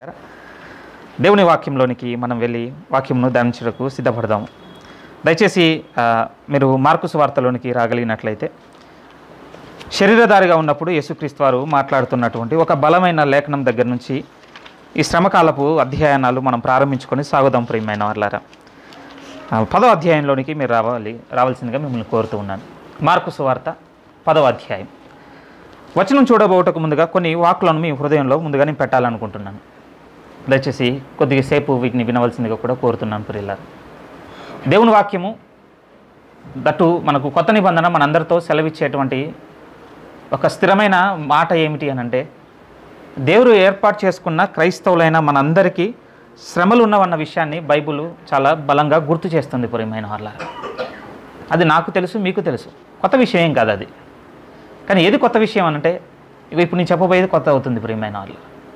దేవుని వాక్యంలోనికి మనం వెళ్ళి వాక్యంను ధ్యానించడానికి సిద్ధపడదాము దయచేసి ఆ, మీరు మార్కుసు వార్తలోనికి రాగలిగినట్లయితే శరీరధారిగా ఉన్నప్పుడు యేసుక్రీస్తు వారు మాట్లాడుతున్నటువంటి ఒక బలమైన లేఖనం దగ్గర నుంచి ఈ శ్రమకాలపు అధ్యయనాలు మనం ప్రారంభించుకొని సాగుదాం ప్రియమైన వాళ్ళారా ఆ, పదో అధ్యాయంలోనికి మీరు రావాలి రావాల్సిందిగా మిమ్మల్ని కోరుతూ ఉన్నాను మార్కుసు వార్త పదవ అధ్యాయం వచనం చూడబోటకు ముందుగా కొన్ని వాక్కులను మీ హృదయంలో ముందుగా నేను పెట్టాలనుకుంటున్నాను దయచేసి కొద్దిగా సేపు వీటిని వినవలసిందిగా కూడా కోరుతున్నాను ప్రియులారు దేవుని వాక్యము దట్టు మనకు కొత్త నిబంధన మనందరితో సెలవిచ్చేటువంటి ఒక స్థిరమైన మాట ఏమిటి అని అంటే దేవుడు ఏర్పాటు చేసుకున్న క్రైస్తవులైన మనందరికీ శ్రమలు ఉన్నవన్న విషయాన్ని బైబుల్ చాలా బలంగా గుర్తు చేస్తుంది ప్రియమైన వాళ్ళ అది నాకు తెలుసు మీకు తెలుసు కొత్త విషయం ఏం కాదు అది కానీ ఏది కొత్త విషయం అనంటే ఇవి ఇప్పుడు నేను చెప్పబోయేది కొత్త అవుతుంది ప్రియమైన వాళ్ళు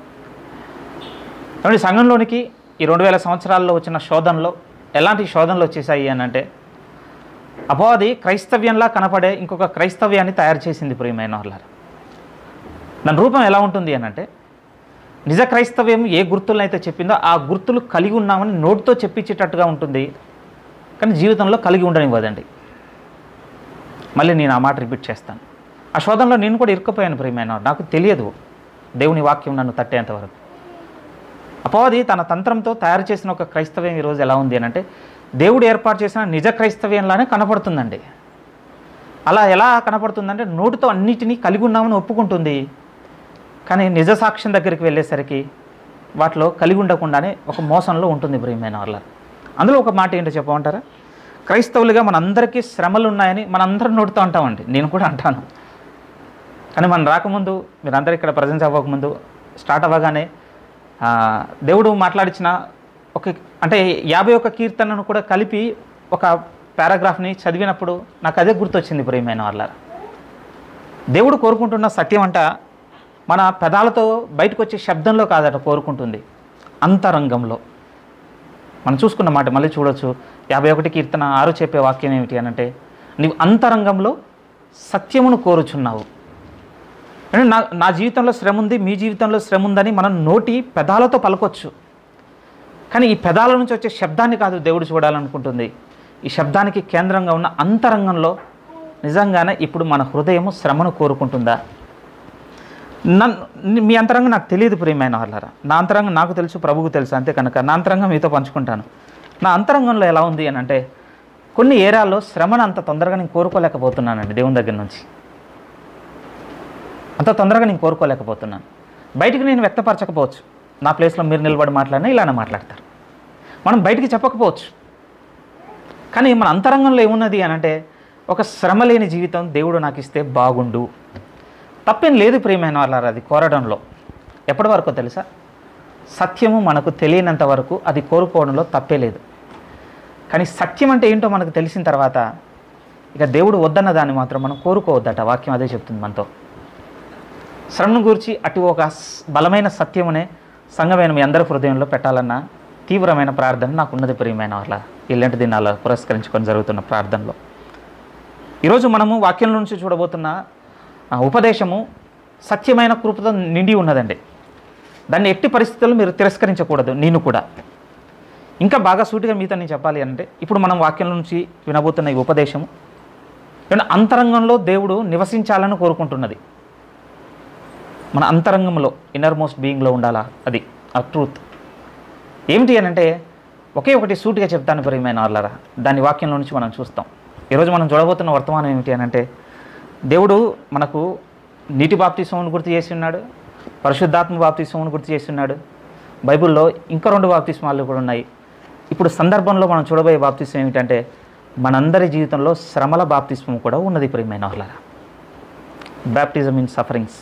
కాబట్టి సంఘంలోనికి ఈ రెండు వేల సంవత్సరాల్లో వచ్చిన శోధనలో ఎలాంటి శోధనలు వచ్చేసాయి అని అంటే అపవాది క్రైస్తవ్యంలా కనపడే ఇంకొక క్రైస్తవ్యాన్ని తయారు చేసింది ప్రియమైన వాళ్ళారు దాని రూపం ఎలా ఉంటుంది అని అంటే నిజ క్రైస్తవ్యం ఏ గుర్తులను అయితే చెప్పిందో ఆ గుర్తులు కలిగి ఉన్నామని నోటితో చెప్పించేటట్టుగా ఉంటుంది కానీ జీవితంలో కలిగి ఉండనివ్వదండి మళ్ళీ నేను ఆ మాట రిపీట్ చేస్తాను ఆ శోధనలో నేను కూడా ఇరుక్కుపోయాను ప్రియమైన వారు. నాకు తెలియదు దేవుని వాక్యం నన్ను తట్టేంత వరకు అపవాది తన తంత్రంతో తయారు చేసిన ఒక క్రైస్తవ్యం ఈరోజు ఎలా ఉంది అని అంటే దేవుడు ఏర్పాటు చేసిన నిజ క్రైస్తవ్యంలానే కనపడుతుందండి అలా ఎలా కనపడుతుందంటే నోటితో అన్నిటినీ కలిగి ఉన్నామని ఒప్పుకుంటుంది కానీ నిజ సాక్ష్యం దగ్గరికి వెళ్ళేసరికి వాటిలో కలిగి ఉండకుండానే ఒక మోసంలో ఉంటుంది ప్రియమైన వాళ్ళ అందులో ఒక మాట ఏంటో చెప్పమంటారా క్రైస్తవులుగా మనందరికీ శ్రమలు ఉన్నాయని మనందరం నోటితో అంటామండి నేను కూడా అంటాను కానీ మనం రాకముందు మీరందరూ ఇక్కడ ప్రజెన్స్ అవ్వకముందు స్టార్ట్ అవ్వగానే ఆ, దేవుడు మాట్లాడించిన ఒక అంటే యాభై ఒక్క కీర్తనను కూడా కలిపి ఒక పారాగ్రాఫ్ని చదివినప్పుడు నాకు అదే గుర్తొచ్చింది ప్రియమైన వాళ్ళ దేవుడు కోరుకుంటున్న సత్యం అంట మన పెదాలతో బయటకు వచ్చే శబ్దంలో కాదట కోరుకుంటుంది అంతరంగంలో మనం చూసుకున్న మాట మళ్ళీ చూడొచ్చు యాభై ఒకటి కీర్తన ఆరు చెప్పే వాక్యం ఏమిటి అని అంటే నీవు అంతరంగంలో సత్యమును కోరుచున్నావు అంటే నా నా జీవితంలో శ్రమ ఉంది మీ జీవితంలో శ్రమ ఉందని మనం నోటి పెదాలతో పలకొచ్చు కానీ ఈ పెదాల నుంచి వచ్చే శబ్దాన్ని కాదు దేవుడు చూడాలనుకుంటుంది ఈ శబ్దానికి కేంద్రంగా ఉన్న అంతరంగంలో నిజంగానే ఇప్పుడు మన హృదయము శ్రమను కోరుకుంటుందా నన్ను మీ అంతరంగం నాకు తెలియదు ప్రియమైన వాళ్ళరా నా అంతరంగం నాకు తెలుసు ప్రభువుకు తెలుసు అంతే కనుక నా అంతరంగం మీతో పంచుకుంటాను నా అంతరంగంలో ఎలా ఉంది అని అంటే కొన్ని ఏరియాల్లో శ్రమను అంత తొందరగా నేను కోరుకోలేకపోతున్నానండి దేవుని దగ్గర నుంచి అంత తొందరగా నేను కోరుకోలేకపోతున్నాను బయటికి నేను వ్యక్తపరచకపోవచ్చు నా ప్లేస్లో మీరు నిలబడి మాట్లాడినా ఇలానే మాట్లాడతారు మనం బయటికి చెప్పకపోవచ్చు కానీ మన అంతరంగంలో ఏమున్నది అని అంటే ఒక శ్రమ లేని జీవితం దేవుడు నాకు ఇస్తే బాగుండు తప్పేం లేదు ప్రియమైన వాళ్ళారు అది కోరడంలో ఎప్పటి వరకు తెలుసా సత్యము మనకు తెలియనంత వరకు అది కోరుకోవడంలో తప్పే లేదు కానీ సత్యం అంటే ఏంటో మనకు తెలిసిన తర్వాత ఇక దేవుడు వద్దన్న దాన్ని మాత్రం మనం కోరుకోవద్దట వాక్యం అదే చెప్తుంది మనతో శ్రమను గురించి అటు ఒక స్- బలమైన సత్యమునే సంఘమైన మీ అందరి హృదయంలో పెట్టాలన్న తీవ్రమైన ప్రార్థన నాకు ఉన్నది ప్రియమైన వాళ్ళ ఇలాంటి దినాల పురస్కరించుకొని జరుగుతున్న ప్రార్థనలో ఈరోజు మనము వాక్యం నుంచి చూడబోతున్న ఆ, ఉపదేశము సత్యమైన కృపతో నిండి ఉన్నదండి దాన్ని ఎట్టి పరిస్థితుల్లో మీరు తిరస్కరించకూడదు నేను కూడా ఇంకా బాగా సూటిగా మీతో నేను చెప్పాలి అంటే ఇప్పుడు మనం వాక్యం నుంచి వినబోతున్న ఈ ఉపదేశము ఏమంటే అంతరంగంలో దేవుడు నివసించాలని కోరుకుంటున్నది మన అంతరంగంలో ఇన్నర్ మోస్ట్ బీయింగ్లో ఉండాలా అది ఆ ట్రూత్ ఏమిటి అని అంటే ఒకే ఒకటి సూటిగా చెప్తాను ప్రియమైన వాళ్ళరా దాని వాక్యంలో నుంచి మనం చూస్తాం ఈరోజు మనం చూడబోతున్న వర్తమానం ఏమిటి అని అంటే దేవుడు మనకు నీటి బాప్తిస్వమును గుర్తు చేసి ఉన్నాడు పరిశుద్ధాత్మ బాప్తిస్వమును గుర్తు చేసి ఉన్నాడు బైబిల్లో ఇంకా రెండు బాప్తిస్మాలు కూడా ఉన్నాయి ఇప్పుడు సందర్భంలో మనం చూడబోయే బాప్తిస్వం ఏమిటంటే మనందరి జీవితంలో శ్రమల బాప్తిస్వం కూడా ఉన్నది ప్రియమైన వాళ్ళరా బ్యాప్టిజం ఇన్ సఫరింగ్స్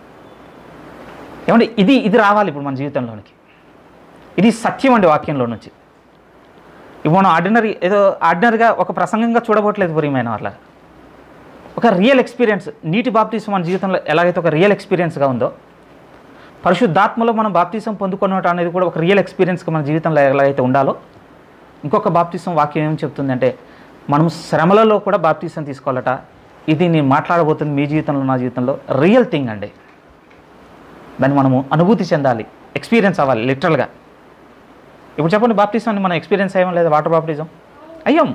ఏమంటే ఇది ఇది రావాలి ఇప్పుడు మన జీవితంలోనికి ఇది సత్యం అండి వాక్యంలో నుంచి ఇప్పుడు మనం ఆర్డినరీ ఏదో ఆర్డినరీగా ఒక ప్రసంగంగా చూడబోట్లేదు ప్రియమైన వాళ్ళ ఒక రియల్ ఎక్స్పీరియన్స్ నీటి బాప్తీసం మన జీవితంలో ఎలాగైతే ఒక రియల్ ఎక్స్పీరియన్స్గా ఉందో పరిశుద్ధాత్మలో మనం బాప్తీసం పొందుకోవడం అనేది కూడా ఒక రియల్ ఎక్స్పీరియన్స్గా మన జీవితంలో ఎలాగైతే ఉండాలో ఇంకొక బాప్తీసం వాక్యం ఏం చెప్తుందంటే మనం శ్రమలలో కూడా బాప్తీసం తీసుకోవాలట ఇది నేను మాట్లాడబోతుంది మీ జీవితంలో నా జీవితంలో రియల్ థింగ్ అండి దాన్ని మనము అనుభూతి చెందాలి ఎక్స్పీరియన్స్ అవ్వాలి లిటరల్గా ఇప్పుడు చెప్పండి బాప్టిజం మనం ఎక్స్పీరియన్స్ అయ్యాం లేదా వాటర్ బాప్టిజం అయ్యాం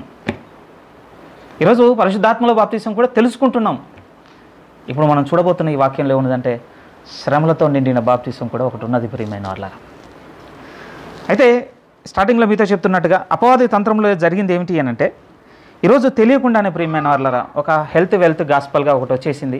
ఈరోజు పరిశుద్ధాత్మలో బాప్తిసం కూడా తెలుసుకుంటున్నాం ఇప్పుడు మనం చూడబోతున్న ఈ వాక్యంలో ఉన్నదంటే శ్రమలతో నిండిన బాప్తిసం కూడా ఒకటి ఉన్నది ప్రియమైన వాళ్ళ అయితే స్టార్టింగ్లో మీతో చెప్తున్నట్టుగా అపవాది తంత్రంలో జరిగింది ఏమిటి అని అంటే ఈరోజు తెలియకుండానే ప్రియమైన వాళ్ళరా ఒక హెల్త్ వెల్త్ గాస్పల్గా ఒకటి వచ్చేసింది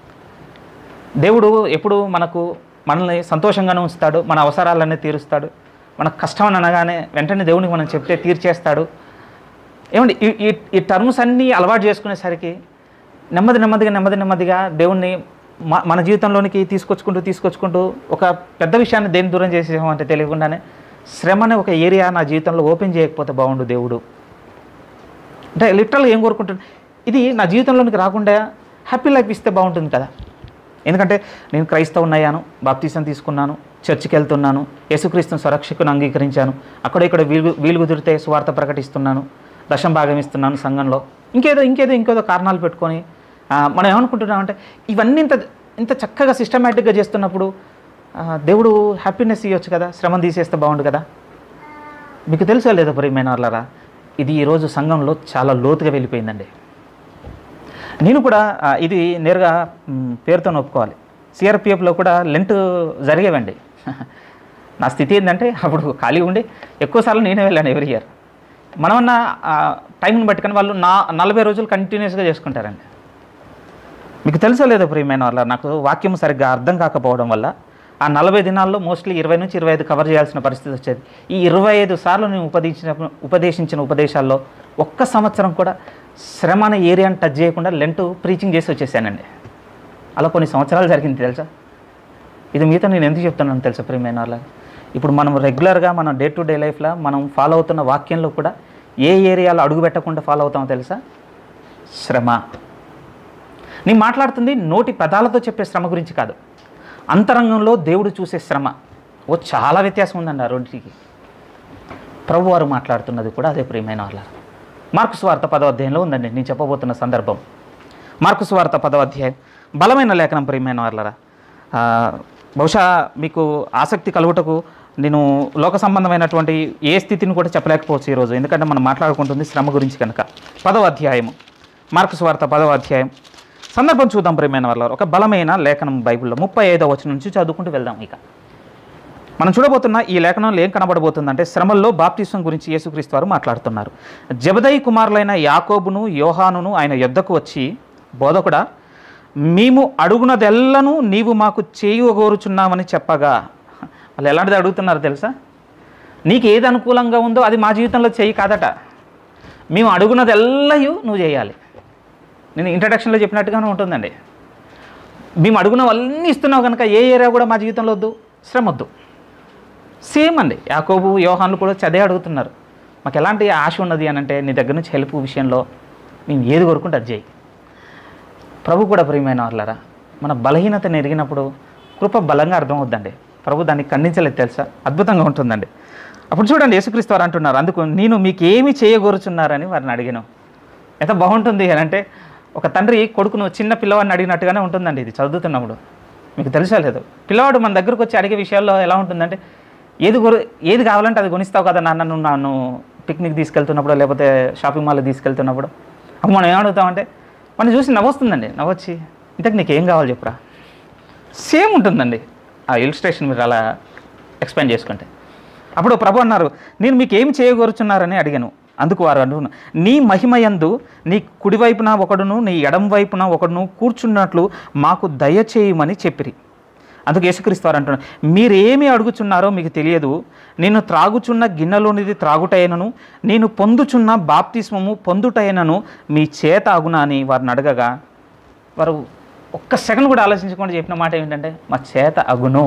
దేవుడు ఎప్పుడు మనకు మనల్ని సంతోషంగానే ఉంచుతాడు మన అవసరాలన్నీ తీరుస్తాడు మన కష్టం అని అనగానే వెంటనే దేవునికి మనం చెప్తే తీర్చేస్తాడు ఏమండి ఈ ఈ ఈ టర్మ్స్ అన్నీ అలవాటు చేసుకునేసరికి నెమ్మది నెమ్మదిగా నెమ్మది నెమ్మదిగా దేవుణ్ణి మ- మన జీవితంలోనికి తీసుకొచ్చుకుంటూ తీసుకొచ్చుకుంటూ ఒక పెద్ద విషయాన్ని దేని దూరం చేసేసామంటే తెలియకుండానే శ్రమ అనే ఒక ఏరియా నా జీవితంలో ఓపెన్ చేయకపోతే బాగుండు దేవుడు అంటే లిటరల్గా ఏం కోరుకుంటున్నా ఇది నా జీవితంలోనికి రాకుండా హ్యాపీ లైఫ్ ఇస్తే బాగుంటుంది కదా ఎందుకంటే నేను క్రైస్తవునయ్యాను బాప్తీసం తీసుకున్నాను చర్చికి వెళ్తున్నాను యేసుక్రీస్తుని సురక్షకుని అంగీకరించాను అక్కడ ఇక్కడ వీలు వీలు కుదిరితే సువార్త ప్రకటిస్తున్నాను దశం భాగం ఇస్తున్నాను సంఘంలో ఇంకేదో ఇంకేదో ఇంకేదో కారణాలు పెట్టుకొని ఆ, మనం ఏమనుకుంటున్నామంటే ఇవన్నీ ఇంత ఇంత చక్కగా సిస్టమేటిక్గా చేస్తున్నప్పుడు ఆ, దేవుడు హ్యాపీనెస్ ఇవ్వచ్చు కదా శ్రమ తీసేస్తే బాగుండు కదా మీకు తెలుసా లేదా ప్రియమైన వాళ్ళరా ఇది ఈరోజు సంఘంలో చాలా లోతుగా వెళ్ళిపోయిందండి నేను కూడా ఆ, ఇది నేరుగా మ్, పేరుతో ఒప్పుకోవాలి సిఆర్పిఎఫ్లో కూడా లెంట్ జరిగేవండి నా స్థితి ఏంటంటే అప్పుడు ఖాళీ ఉండి ఎక్కువసార్లు నేనే వెళ్ళాను ఎవ్రీ ఇయర్ మనమన్న టైంని బట్టుకొని వాళ్ళు నా నలభై రోజులు కంటిన్యూస్గా చేసుకుంటారండి మీకు తెలుసో లేదో ప్రియమైన వాళ్ళ నాకు వాక్యం సరిగ్గా అర్థం కాకపోవడం వల్ల ఆ నలభై దినాల్లో మోస్ట్లీ ఇరవై నుంచి ఇరవై ఐదు కవర్ చేయాల్సిన పరిస్థితి వచ్చేది ఈ ఇరవై ఐదు సార్లు నేను ఉపదేశించిన ఉపదేశించిన ఉపదేశాల్లో ఒక్క సంవత్సరం కూడా శ్రమ అనే ఏరియాని టచ్ చేయకుండా లెంట్ ప్రీచింగ్ చేసి వచ్చేసానండి అలా కొన్ని సంవత్సరాలు జరిగింది తెలుసా ఇది మీతో నేను ఎందుకు చెప్తున్నాను తెలుసా ప్రియమైన వాళ్ళ ఇప్పుడు మనం రెగ్యులర్గా మన డే టు డే లైఫ్లో మనం ఫాలో అవుతున్న వాక్యంలో కూడా ఏ ఏరియాలో అడుగు పెట్టకుండా ఫాలో అవుతామో తెలుసా శ్రమ నేను మాట్లాడుతుంది నోటి పదాలతో చెప్పే శ్రమ గురించి కాదు అంతరంగంలో దేవుడు చూసే శ్రమ ఓ చాలా వ్యత్యాసం ఉందండి ఆ రెండింటికి ప్రభు వారు మాట్లాడుతున్నది కూడా అదే ప్రియమైన వాళ్ళ మార్కు స్వార్థ పదవ అధ్యాయంలో ఉందండి నేను చెప్పబోతున్న సందర్భం మార్కు స్వార్థ పదవ అధ్యాయం బలమైన లేఖనం ప్రియమైన వాళ్ళరా ఆ, బహుశా మీకు ఆసక్తి కలుగుటకు నేను లోక సంబంధమైనటువంటి ఏ స్థితిని కూడా చెప్పలేకపోవచ్చు ఈరోజు ఎందుకంటే మనం మాట్లాడుకుంటుంది శ్రమ గురించి కనుక పదవ అధ్యాయము మార్కు స్వార్థ పదవ అధ్యాయం సందర్భం చూద్దాం ప్రియమైన వాళ్ళ ఒక బలమైన లేఖనం బైబిల్లో ముప్పై ఐదవ వచనం నుంచి చదువుకుంటూ వెళ్దాం ఇక మనం చూడబోతున్న ఈ లేఖనంలో ఏం కనబడబోతుందంటే శ్రమల్లో బాప్తిసం గురించి యేసుక్రీస్తు వారు మాట్లాడుతున్నారు జబదయి కుమారులైన యాకోబును యోహానును ఆయన యొద్దకు వచ్చి బోధకుడా మేము అడుగునదెల్లను నీవు మాకు చేయగోరుచున్నామని చెప్పగా వాళ్ళు ఎలాంటిది అడుగుతున్నారు తెలుసా నీకు ఏది అనుకూలంగా ఉందో అది మా జీవితంలో చేయి కాదట మేము అడుగునదెల్లయు నువ్వు చేయాలి నేను ఇంట్రడక్షన్లో చెప్పినట్టుగానే ఉంటుందండి మేము అడుగునవన్నీ ఇస్తున్నావు కనుక ఏ ఏరియా కూడా మా జీవితంలో వద్దు శ్రమ వద్దు సేమ్ అండి యాకోబు యోహాన్లు కూడా చదే అడుగుతున్నారు మాకు ఎలాంటి ఆశ ఉన్నది అని అంటే నీ దగ్గర నుంచి హెల్ప్ విషయంలో మేము ఏది కోరుకుంటే అది చేయి ప్రభు కూడా ప్రియమైన వాళ్ళరా మన బలహీనత ఎరిగినప్పుడు కృప బలంగా అర్థమవుద్దండి ప్రభు దాన్ని ఖండించలేదు తెలుసా అద్భుతంగా ఉంటుందండి అప్పుడు చూడండి యేసుక్రీస్తు వారు అంటున్నారు అందుకు నేను మీకు ఏమి చేయగోరుచున్నారని వారిని అడిగాను ఎంత బాగుంటుంది అని అంటే ఒక తండ్రి కొడుకును చిన్న పిల్లవాడిని అడిగినట్టుగానే ఉంటుందండి ఇది చదువుతున్నప్పుడు మీకు తెలుసా లేదు పిల్లవాడు మన దగ్గరకు వచ్చి అడిగే విషయాల్లో ఎలా ఉంటుందంటే ఏది కొరు ఏది కావాలంటే అది కొనిస్తావు కదా నాన్న నువ్వు నన్ను పిక్నిక్ తీసుకెళ్తున్నప్పుడు లేకపోతే షాపింగ్ మాల్ తీసుకెళ్తున్నప్పుడు అప్పుడు మనం ఏమడుగుతామంటే మనం చూసి నవ్వొస్తుందండి నవ్వొచ్చి ఇంతకు నీకు ఏం కావాలి చెప్పురా సేమ్ ఉంటుందండి ఆ ఇల్స్ట్రేషన్ మీరు అలా ఎక్స్ప్లెయిన్ చేసుకుంటే అప్పుడు ప్రభు అన్నారు నేను మీకు ఏమి చేయగోరుచున్నారని అడిగాను అందుకు వారు అంటున్నారు నీ మహిమయందు నీ కుడివైపున ఒకడును నీ ఎడం వైపున ఒకడును కూర్చున్నట్లు మాకు దయచేయమని చెప్పిరి అందుకు యేసుక్రీస్తు వారు అంటున్నారు మీరేమి అడుగుచున్నారో మీకు తెలియదు నేను త్రాగుచున్న గిన్నెలోనిది త్రాగుటైనను నేను పొందుచున్న బాప్తిస్మము పొందుటైనను మీ చేత అగునా అని వారిని అడగగా వారు ఒక్క సెకండ్ కూడా ఆలోచించకుండా చెప్పిన మాట ఏంటంటే మా చేత అగును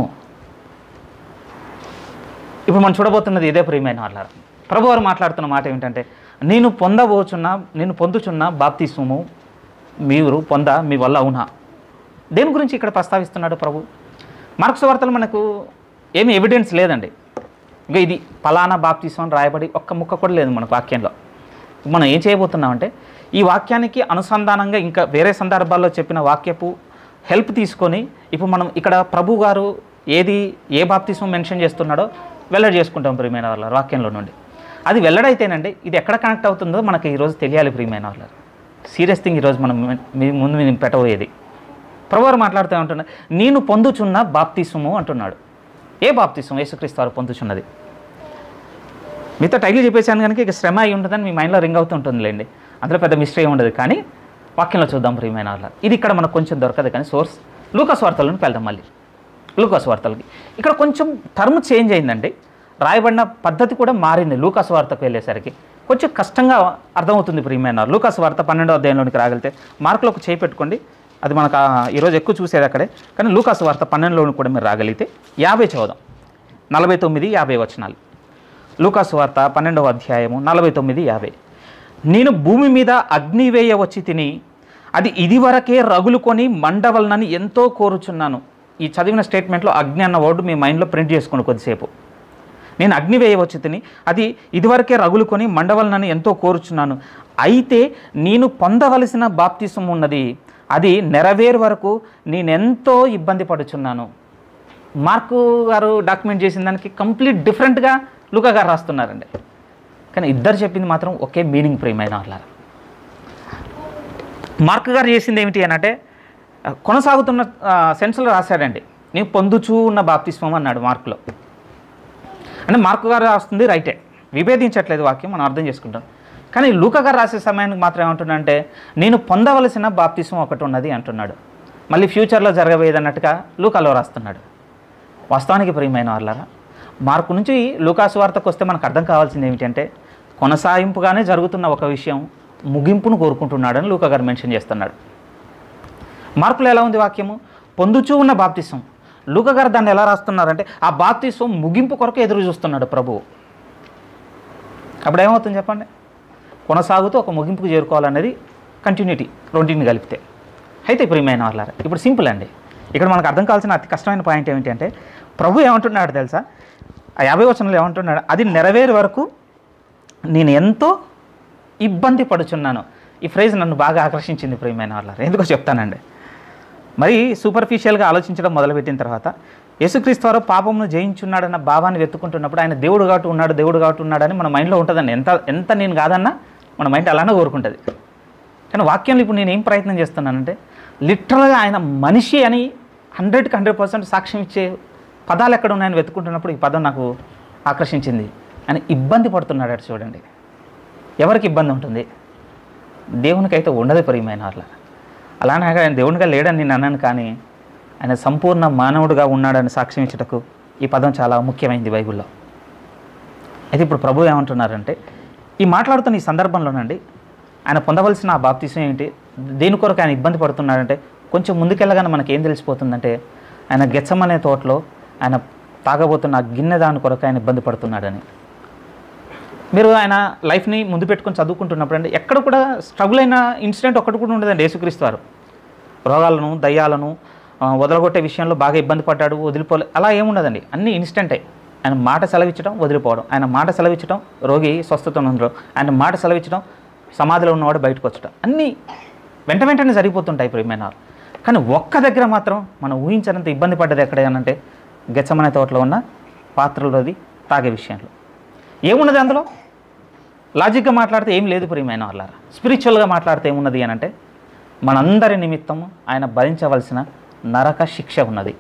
ఇప్పుడు మనం చూడబోతున్నది ఇదే ప్రియమైన వాళ్ళ ప్రభు వారు మాట్లాడుతున్న మాట ఏమిటంటే నేను పొందబోచున్న నేను పొందుచున్న బాప్తిస్మము మీరు పొంద మీ వల్ల అవునా దేని గురించి ఇక్కడ ప్రస్తావిస్తున్నాడు ప్రభు మార్క్స్ వార్తలు మనకు ఏమి ఎవిడెన్స్ లేదండి ఇంకా ఇది ఫలానా బాప్తిస్మం అని రాయబడి ఒక్క ముక్క కూడా లేదు మనకు వాక్యంలో మనం ఏం చేయబోతున్నామంటే ఈ వాక్యానికి అనుసంధానంగా ఇంకా వేరే సందర్భాల్లో చెప్పిన వాక్యపు హెల్ప్ తీసుకొని ఇప్పుడు మనం ఇక్కడ ప్రభు గారు ఏది ఏ బాప్తిస్మం మెన్షన్ చేస్తున్నాడో వెల్లడి చేసుకుంటాం ప్రియమైన వాళ్ళ వాక్యంలో నుండి అది వెల్లడైతేనండి ఇది ఎక్కడ కనెక్ట్ అవుతుందో మనకి ఈరోజు తెలియాలి ప్రియమైన వాళ్ళ సీరియస్ థింగ్ ఈరోజు మనం మీ ముందు మేము పెట్టబోయేది ప్రభువారు మాట్లాడుతూ ఉంటున్నాడు నేను పొందుచున్న బాప్తిస్మము అంటున్నాడు ఏ బాప్తిస్మం యేసుక్రీస్తు వారు పొందుచున్నది మీతో టైటిల్ చెప్పేసాను కనుక ఇక శ్రమ అయి ఉంటుందని మీ మైండ్లో రింగ్ అవుతూ ఉంటుందిలేండి అందులో పెద్ద మిస్టరీ ఉండదు కానీ వాక్యంలో చూద్దాం ప్రియమైన వాళ్ళ ఇది ఇక్కడ మనకు కొంచెం దొరకదు కానీ సోర్స్ లూకస్ వార్తలను వెళ్దాం మళ్ళీ లూకాస్ వార్తలకి ఇక్కడ కొంచెం టర్మ్ చేంజ్ అయిందండి రాయబడిన పద్ధతి కూడా మారింది లూకాస్ వార్తకు వెళ్ళేసరికి కొంచెం కష్టంగా అర్థమవుతుంది ప్రియమైన లూకాస్ వార్త పన్నెండో అధ్యాయంలోనికి రాగలితే మార్కులో ఒక చేయి పెట్టుకోండి అది మనకు ఆ, ఈరోజు ఎక్కువ చూసేది అక్కడే కానీ లూకాస్ వార్త పన్నెండులోని కూడా మీరు రాగలిగితే యాభై చదువుదాం నలభై తొమ్మిది యాభై వచనాలు లూకాసు వార్త పన్నెండవ అధ్యాయము నలభై తొమ్మిది యాభై నేను భూమి మీద అగ్ని వేయ వచ్చి తిని అది ఇదివరకే రగులుకొని మండవలనని ఎంతో కోరుచున్నాను ఈ చదివిన స్టేట్మెంట్లో అగ్ని అన్న వర్డ్ మీ మైండ్లో ప్రింట్ చేసుకోండి కొద్దిసేపు నేను అగ్ని వేయవచ్చు తిని అది ఇదివరకే రగులుకొని మండవలనని ఎంతో కోరుచున్నాను అయితే నేను పొందవలసిన బాప్తిసం ఉన్నది అది నెరవేరు వరకు నేనెంతో ఇబ్బంది పడుచున్నాను మార్కు గారు డాక్యుమెంట్ చేసిన దానికి కంప్లీట్ డిఫరెంట్గా లుకా గారు రాస్తున్నారండి కానీ ఇద్దరు చెప్పింది మాత్రం ఒకే మీనింగ్ ప్రియమైన వాళ్ళ మార్క్ గారు చేసింది ఏమిటి అని అంటే ఆ, కొనసాగుతున్న సెన్స్లో రాశాడండి నేను పొందుచూ ఉన్న బాప్తిస్మం అన్నాడు మార్కులో అంటే మార్కు గారు రాస్తుంది రైటే విభేదించట్లేదు వాక్యం మనం అర్థం చేసుకుంటాం కానీ లూక గారు రాసే సమయానికి మాత్రం ఏమంటున్నాడంటే నేను పొందవలసిన బాప్తిసం ఒకటి ఉన్నది అంటున్నాడు మళ్ళీ ఫ్యూచర్లో జరగబోయేది అన్నట్టుగా లూకాలో రాస్తున్నాడు వాస్తవానికి ప్రియమైన వాళ్ళరా మార్కు నుంచి లూకాసు వార్తకు వస్తే మనకు అర్థం కావాల్సింది ఏమిటంటే కొనసాగింపుగానే జరుగుతున్న ఒక విషయం ముగింపును కోరుకుంటున్నాడని లూకా గారు మెన్షన్ చేస్తున్నాడు మార్కులో ఎలా ఉంది వాక్యము పొందుచూ ఉన్న బాప్తిసం లూక గారు దాన్ని ఎలా రాస్తున్నారంటే ఆ బాప్తిసం ముగింపు కొరకు ఎదురు చూస్తున్నాడు ప్రభువు అప్పుడు ఏమవుతుంది చెప్పండి కొనసాగుతూ ఒక ముగింపుకు చేరుకోవాలనేది కంటిన్యూటీ రెండింటిని కలిపితే అయితే ప్రియమైన వాళ్ళారా ఇప్పుడు సింపుల్ అండి ఇక్కడ మనకు అర్థం కావాల్సిన అతి కష్టమైన పాయింట్ ఏమిటి అంటే ప్రభు ఏమంటున్నాడు తెలుసా ఆ యాభై వచనంలో ఏమంటున్నాడు అది నెరవేరు వరకు నేను ఎంతో ఇబ్బంది పడుచున్నాను ఈ ఫ్రేజ్ నన్ను బాగా ఆకర్షించింది ప్రియమైన వాళ్ళారా ఎందుకో చెప్తానండి మరి సూపర్ఫిషియల్గా ఆలోచించడం మొదలుపెట్టిన తర్వాత యేసుక్రీస్తు వారు పాపమును జయించున్నాడన్న భావాన్ని వెతుకుంటున్నప్పుడు ఆయన దేవుడు కాబట్టి ఉన్నాడు దేవుడు కాబట్టి ఉన్నాడని మన మైండ్లో ఉంటుందండి ఎంత ఎంత నేను కాదన్నా మన మైండ్ అలానే కోరుకుంటుంది కానీ వాక్యంలో ఇప్పుడు నేను ఏం ప్రయత్నం చేస్తున్నానంటే లిటరల్గా ఆయన మనిషి అని హండ్రెడ్కి హండ్రెడ్ పర్సెంట్ సాక్ష్యం ఇచ్చే పదాలు ఎక్కడ ఉన్నాయని వెతుకుంటున్నప్పుడు ఈ పదం నాకు ఆకర్షించింది ఆయన ఇబ్బంది పడుతున్నాడు అటు చూడండి ఎవరికి ఇబ్బంది ఉంటుంది దేవునికైతే ఉండదు ప్రియమైన వాళ్ళ అలానే ఆయన దేవునిగా లేడని నేను అన్నాను కానీ ఆయన సంపూర్ణ మానవుడిగా ఉన్నాడని సాక్ష్యం ఇచ్చుటకు ఈ పదం చాలా ముఖ్యమైనది బైబిల్లో అయితే ఇప్పుడు ప్రభు ఏమంటున్నారంటే ఈ మాట్లాడుతున్న ఈ సందర్భంలోనండి ఆయన పొందవలసిన ఆ బాప్తిసం ఏంటి దేని కొరకు ఆయన ఇబ్బంది పడుతున్నాడంటే కొంచెం ముందుకెళ్ళగానే మనకి ఏం తెలిసిపోతుందంటే ఆయన గెచ్చమనే తోటలో ఆయన తాగబోతున్న ఆ గిన్నె దాని కొరకు ఆయన ఇబ్బంది పడుతున్నాడని మీరు ఆయన లైఫ్ని ముందు పెట్టుకొని చదువుకుంటున్నప్పుడు అంటే ఎక్కడ కూడా స్ట్రగుల్ అయిన ఇన్సిడెంట్ ఒక్కటి కూడా ఉండదండి యేసుక్రీస్తు వారు రోగాలను దయ్యాలను ఆ, వదలగొట్టే విషయంలో బాగా ఇబ్బంది పడ్డాడు వదిలిపోలే అలా ఏముండదండి అన్ని ఇన్స్టెంటే ఆయన మాట సెలవిచ్చడం వదిలిపోవడం ఆయన మాట సెలవిచ్చడం రోగి స్వస్థత ఉండడం ఆయన మాట సెలవిచ్చడం సమాధిలో ఉన్నవాడు బయటకు వచ్చడం అన్నీ వెంట వెంటనే జరిగిపోతుంటాయి ప్రియమైన వాళ్ళు. కానీ ఒక్క దగ్గర మాత్రం మనం ఊహించినంత ఇబ్బంది పడ్డది ఎక్కడేనంటే గెచ్చమనే తోటలో ఉన్న పాత్రలోది తాగే విషయంలో ఏమున్నది అందులో లాజిక్గా మాట్లాడితే ఏం లేదు ప్రియమైన వాళ్ళారా స్పిరిచువల్గా మాట్లాడితే ఏమున్నది అని అంటే మనందరి నిమిత్తము ఆయన భరించవలసిన నరక శిక్ష ఉన్నది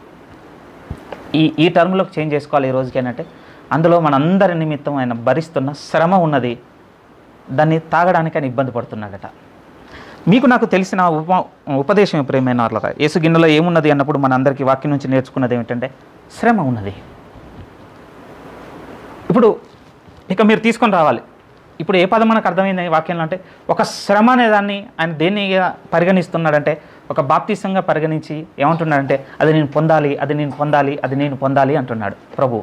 ఈ ఈ టర్మ్లోకి చేంజ్ చేసుకోవాలి ఈ రోజుకి ఏంటంటే అందులో మనందరి నిమిత్తం ఆయన భరిస్తున్న శ్రమ ఉన్నది దాన్ని తాగడానికి ఆయన ఇబ్బంది పడుతున్నాడట మీకు నాకు తెలిసిన ఉప ఉపదేశం ప్రేమైన వాళ్ళరా యేసు గిన్నెలో ఏమున్నది అన్నప్పుడు మన అందరికీ వాక్యం నుంచి నేర్చుకున్నది ఏమిటంటే శ్రమ ఉన్నది ఇప్పుడు ఇక మీరు తీసుకొని రావాలి ఇప్పుడు ఏ పదం మనకు అర్థమైంది ఈ వాక్యంలో అంటే ఒక శ్రమ అనే దాన్ని ఆయన దేన్ని పరిగణిస్తున్నాడంటే ఒక బాప్తిసంగా పరిగణించి ఏమంటున్నాడంటే అది నేను పొందాలి అది నేను పొందాలి అది నేను పొందాలి అంటున్నాడు ప్రభు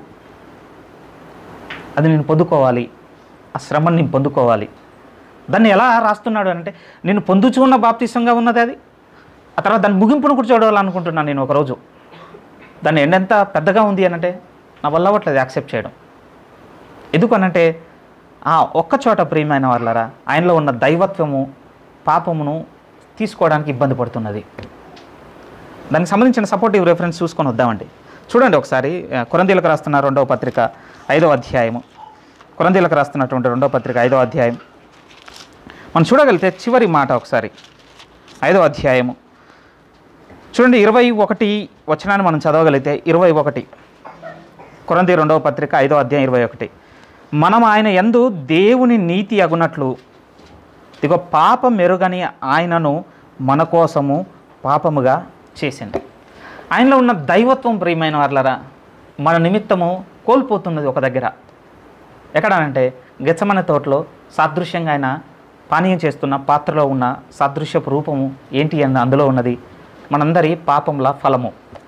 అది నేను పొందుకోవాలి ఆ శ్రమను నేను పొందుకోవాలి దాన్ని ఎలా రాస్తున్నాడు అంటే నేను పొందుచూ ఉన్న బాప్తిసంగా ఉన్నది అది ఆ తర్వాత దాని ముగింపును కూడా చూడాలనుకుంటున్నాను నేను ఒకరోజు దాన్ని ఎండెంత పెద్దగా ఉంది అని అంటే నా వల్ల అవ్వట్లేదు యాక్సెప్ట్ చేయడం ఎందుకు అనంటే ఆ ఒక్క చోట ప్రియమైన వాళ్ళరా ఆయనలో ఉన్న దైవత్వము పాపమును తీసుకోవడానికి ఇబ్బంది పడుతున్నది దానికి సంబంధించిన సపోర్టివ్ రెఫరెన్స్ చూసుకొని వద్దామండి చూడండి ఒకసారి ఆ, కొరందీలకు రాస్తున్న రెండవ పత్రిక ఐదవ అధ్యాయము కొరందీలకు రాస్తున్నటువంటి రెండవ పత్రిక ఐదవ అధ్యాయం మనం చూడగలిగితే చివరి మాట ఒకసారి ఐదవ అధ్యాయము చూడండి ఇరవై ఒకటి వచనాన్ని మనం చదవగలిగితే ఇరవై ఒకటి కొరంది రెండవ పత్రిక ఐదవ అధ్యాయం ఇరవై ఒకటి మనం ఆయన యందు దేవుని నీతి అగునట్లు ఇదిగో పాపం మెరుగని ఆయనను మన కోసము పాపముగా చేసింది ఆయనలో ఉన్న దైవత్వం ప్రియమైన వాళ్ళరా మన నిమిత్తము కోల్పోతున్నది ఒక దగ్గర ఎక్కడనంటే గెచ్చమన తోటలో సాదృశ్యంగా ఆయన పానీయం చేస్తున్న పాత్రలో ఉన్న సాదృశ్యపు రూపము ఏంటి అని అందులో ఉన్నది మనందరి పాపంల ఫలము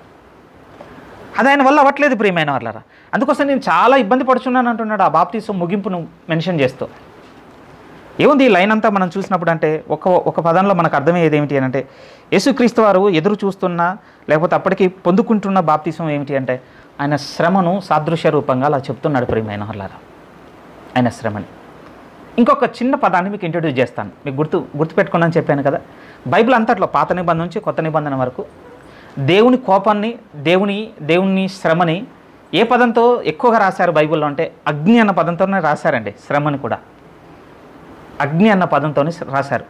అది ఆయన వల్ల అవ్వట్లేదు ప్రియమైన వాళ్ళరా అందుకోసం నేను చాలా ఇబ్బంది పడుచున్నాను అంటున్నాడు ఆ బాప్తీసం ముగింపును మెన్షన్ చేస్తూ ఏముంది ఈ లైన్ అంతా మనం చూసినప్పుడు అంటే ఒక ఒక పదంలో మనకు అర్థమయ్యేది ఏమిటి అని అంటే యేసుక్రీస్తు వారు ఎదురు చూస్తున్న లేకపోతే అప్పటికి పొందుకుంటున్న బాప్తీసం ఏమిటి అంటే ఆయన శ్రమను సాదృశ్య రూపంగా అలా చెప్తున్నాడు ప్రియమైన వాళ్ళారా ఆయన శ్రమని ఇంకొక చిన్న పదాన్ని మీకు ఇంట్రడ్యూస్ చేస్తాను మీకు గుర్తు గుర్తుపెట్టుకున్నాను చెప్పాను కదా బైబిల్ అంతట్లో పాత నిబంధన నుంచి కొత్త నిబంధన వరకు దేవుని కోపాన్ని దేవుని దేవుని శ్రమని ఏ పదంతో ఎక్కువగా రాశారు బైబిల్లో అంటే అగ్ని అన్న పదంతోనే రాశారండి శ్రమని కూడా అగ్ని అన్న పదంతోనే రాశారు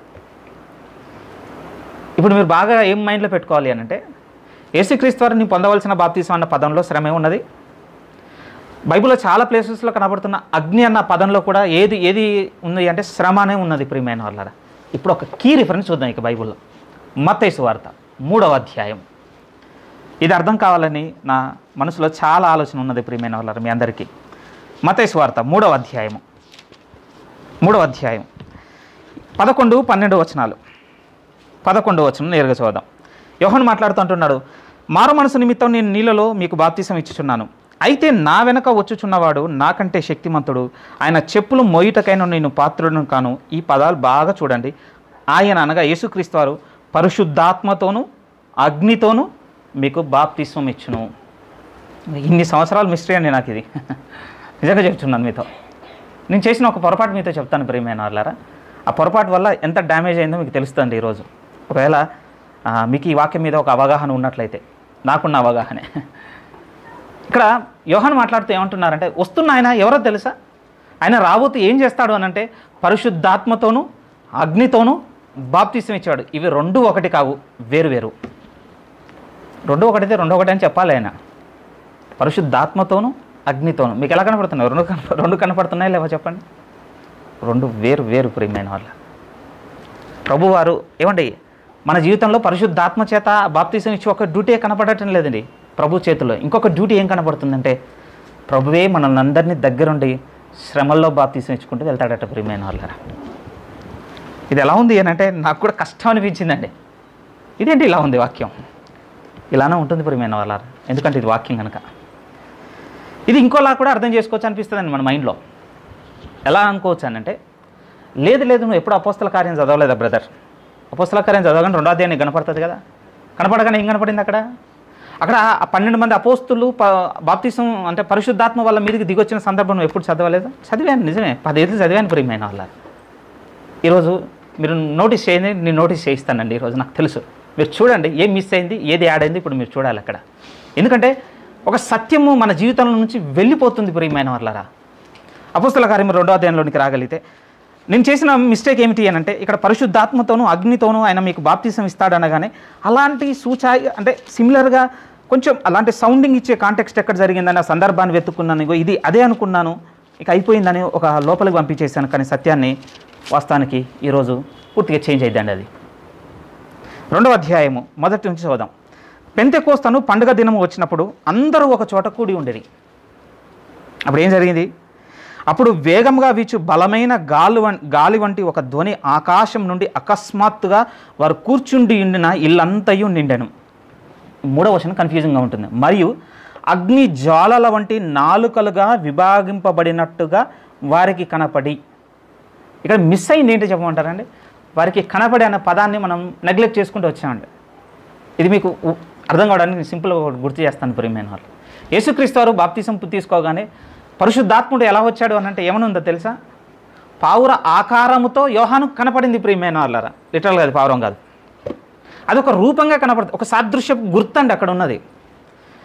ఇప్పుడు మీరు బాగా ఏం మైండ్లో పెట్టుకోవాలి అని అంటే యేసుక్రీస్తు వారిని పొందవలసిన బాప్తీసం అన్న పదంలో శ్రమే ఉన్నది బైబిల్లో చాలా ప్లేసెస్లో కనబడుతున్న అగ్ని అన్న పదంలో కూడా ఏది ఏది ఉంది అంటే శ్రమ అనే ఉన్నది ప్రియమైన వాళ్ళరా ఇప్పుడు ఒక కీ రిఫరెన్స్ చూద్దాం ఇక బైబిల్లో మత్తైసు వార్త మూడవ అధ్యాయం ఇది అర్థం కావాలని నా మనసులో చాలా ఆలోచన ఉన్నది ప్రియమైన వాళ్ళరా మీ అందరికీ మత్తైసు వార్త మూడవ అధ్యాయము మూడవ అధ్యాయం పదకొండు పన్నెండు వచనాలు పదకొండు వచనం నేరుగా చూద్దాం యోహన్ మాట్లాడుతుంటున్నాడు మారు మనసు నిమిత్తం నేను నీళ్ళలో మీకు బాప్తీసం ఇచ్చుచున్నాను అయితే నా వెనక వచ్చుచున్నవాడు నాకంటే శక్తిమంతుడు ఆయన చెప్పులు మోయుటకైన నేను పాత్రుడును కాను ఈ పదాలు బాగా చూడండి ఆయన అనగా యేసుక్రీస్తు వారు పరిశుద్ధాత్మతోను అగ్నితోను మీకు బాప్తిస్వం ఇచ్చును ఇన్ని సంవత్సరాలు మిస్టరీ అండి నాకు ఇది నిజంగా చెప్తున్నాను మీతో నేను చేసిన ఒక పొరపాటు మీతో చెప్తాను ప్రియమైన వాళ్ళారా ఆ పొరపాటు వల్ల ఎంత డ్యామేజ్ అయిందో మీకు తెలుస్తుంది ఈరోజు ఒకవేళ ఆ, మీకు ఈ వాక్యం మీద ఒక అవగాహన ఉన్నట్లయితే నాకున్న అవగాహనే ఇక్కడ యోహాన్ మాట్లాడుతూ ఏమంటున్నారంటే వస్తున్న ఆయన ఎవరో తెలుసా ఆయన రాబోతూ ఏం చేస్తాడు అని అంటే పరిశుద్ధాత్మతోనూ అగ్నితోనూ బాప్తీసం ఇచ్చాడు ఇవి రెండు ఒకటి కావు వేరు వేరు రెండు ఒకటితే రెండు ఒకటి అని చెప్పాలి ఆయన పరిశుద్ధాత్మతోనూ అగ్నితోనూ మీకు ఎలా కనపడుతున్నాయి రెండు కనప రెండు కనపడుతున్నాయి లేవో చెప్పండి రెండు వేరు వేరు ప్రియమైన వాళ్ళ ప్రభువారు ఏమండి మన జీవితంలో పరిశుద్ధాత్మ చేత బాప్తీసం ఇచ్చి ఒక డ్యూటీ కనపడటం లేదండి ప్రభు చేతిలో ఇంకొక డ్యూటీ ఏం కనపడుతుందంటే ప్రభువే మనల్ని అందరినీ దగ్గరుండి శ్రమల్లో బాప్తీసం ఇచ్చుకుంటూ వెళ్తాడట ప్రియమైన వాళ్ళరా ఇది ఎలా ఉంది అని అంటే నాకు కూడా కష్టం అనిపించిందండి ఇదేంటి ఇలా ఉంది వాక్యం ఇలానే ఉంటుంది ప్రియమైన వాళ్ళ ఎందుకంటే ఇది వాక్యం కనుక ఇది ఇంకోలా కూడా అర్థం చేసుకోవచ్చు అనిపిస్తుందండి మన మైండ్లో ఎలా అనుకోవచ్చు అని అంటే లేదు లేదు నువ్వు ఎప్పుడు అపోస్తల కార్యం చదవలేదా బ్రదర్ అపోస్తల కార్యం చదవగానే రెండో అధ్యాయం నీకు కనపడుతుంది కదా కనపడగానే ఏం కనపడింది అక్కడ అక్కడ ఆ పన్నెండు మంది అపోస్తులు ప బాప్తిసం అంటే పరిశుద్ధాత్మ వల్ల మీదకి దిగొచ్చిన సందర్భం నువ్వు ఎప్పుడు చదవలేదు చదివాను నిజమే పదేళ్ళు చదివాను ప్రియమైన వాళ్ళ ఈరోజు మీరు నోటీస్ చేయండి నేను నోటీస్ చేయిస్తానండి ఈరోజు నాకు తెలుసు మీరు చూడండి ఏం మిస్ అయింది ఏది యాడ్ అయింది ఇప్పుడు మీరు చూడాలి అక్కడ ఎందుకంటే ఒక సత్యము మన జీవితంలో నుంచి వెళ్ళిపోతుంది ప్రియమైన వాళ్ళరా అపుస్తల కార్యం రెండో అధ్యాయంలోనికి రాగలిగితే నేను చేసిన మిస్టేక్ ఏమిటి అని అంటే ఇక్కడ పరిశుద్ధాత్మతోనూ అగ్నితోనూ ఆయన మీకు బాప్తీసం ఇస్తాడనగానే అలాంటి సూచా అంటే సిమిలర్గా కొంచెం అలాంటి సౌండింగ్ ఇచ్చే కాంటెక్స్ట్ ఎక్కడ జరిగిందని ఆ సందర్భాన్ని వెతుక్కున్నాను ఇగో ఇది అదే అనుకున్నాను ఇక అయిపోయిందని ఒక లోపలికి పంపించేశాను కానీ సత్యాన్ని వాస్తవానికి ఈరోజు పూర్తిగా చేంజ్ అయిందండి అది రెండవ అధ్యాయము మొదటి నుంచి చదువుదాం పెంతెకోస్తను పండుగ దినము వచ్చినప్పుడు అందరూ ఒక చోట కూడి ఉండేది అప్పుడు ఏం జరిగింది అప్పుడు వేగంగా వీచు బలమైన గాలి వం గాలి వంటి ఒక ధ్వని ఆకాశం నుండి అకస్మాత్తుగా వారు కూర్చుండి ఉండిన ఇల్లంతయు నిండెను మూడవ వచనం కన్ఫ్యూజింగ్గా ఉంటుంది మరియు అగ్ని జ్వాలల వంటి నాలుకలుగా విభాగింపబడినట్టుగా వారికి కనపడి ఇక్కడ మిస్ అయింది ఏంటి చెప్పమంటారండి వారికి కనపడే అన్న పదాన్ని మనం నెగ్లెక్ట్ చేసుకుంటూ వచ్చామండి ఇది మీకు ఉ- అర్థం కావడానికి నేను సింపుల్గా ఒకటి గుర్తు చేస్తాను ప్రియమైన వాళ్ళు యేసుక్రీస్తు వారు బాప్తిసం తీసుకోగానే పరిశుద్ధాత్ముడు ఎలా వచ్చాడు అని అంటే ఏమనుందో తెలుసా పావుర ఆకారముతో యోహాను కనపడింది ప్రియమైన వాళ్ళరా లిటరల్గా అది పావురం కాదు అది ఒక రూపంగా కనపడుతుంది ఒక సాదృశ్య గుర్తు అండి అక్కడ ఉన్నది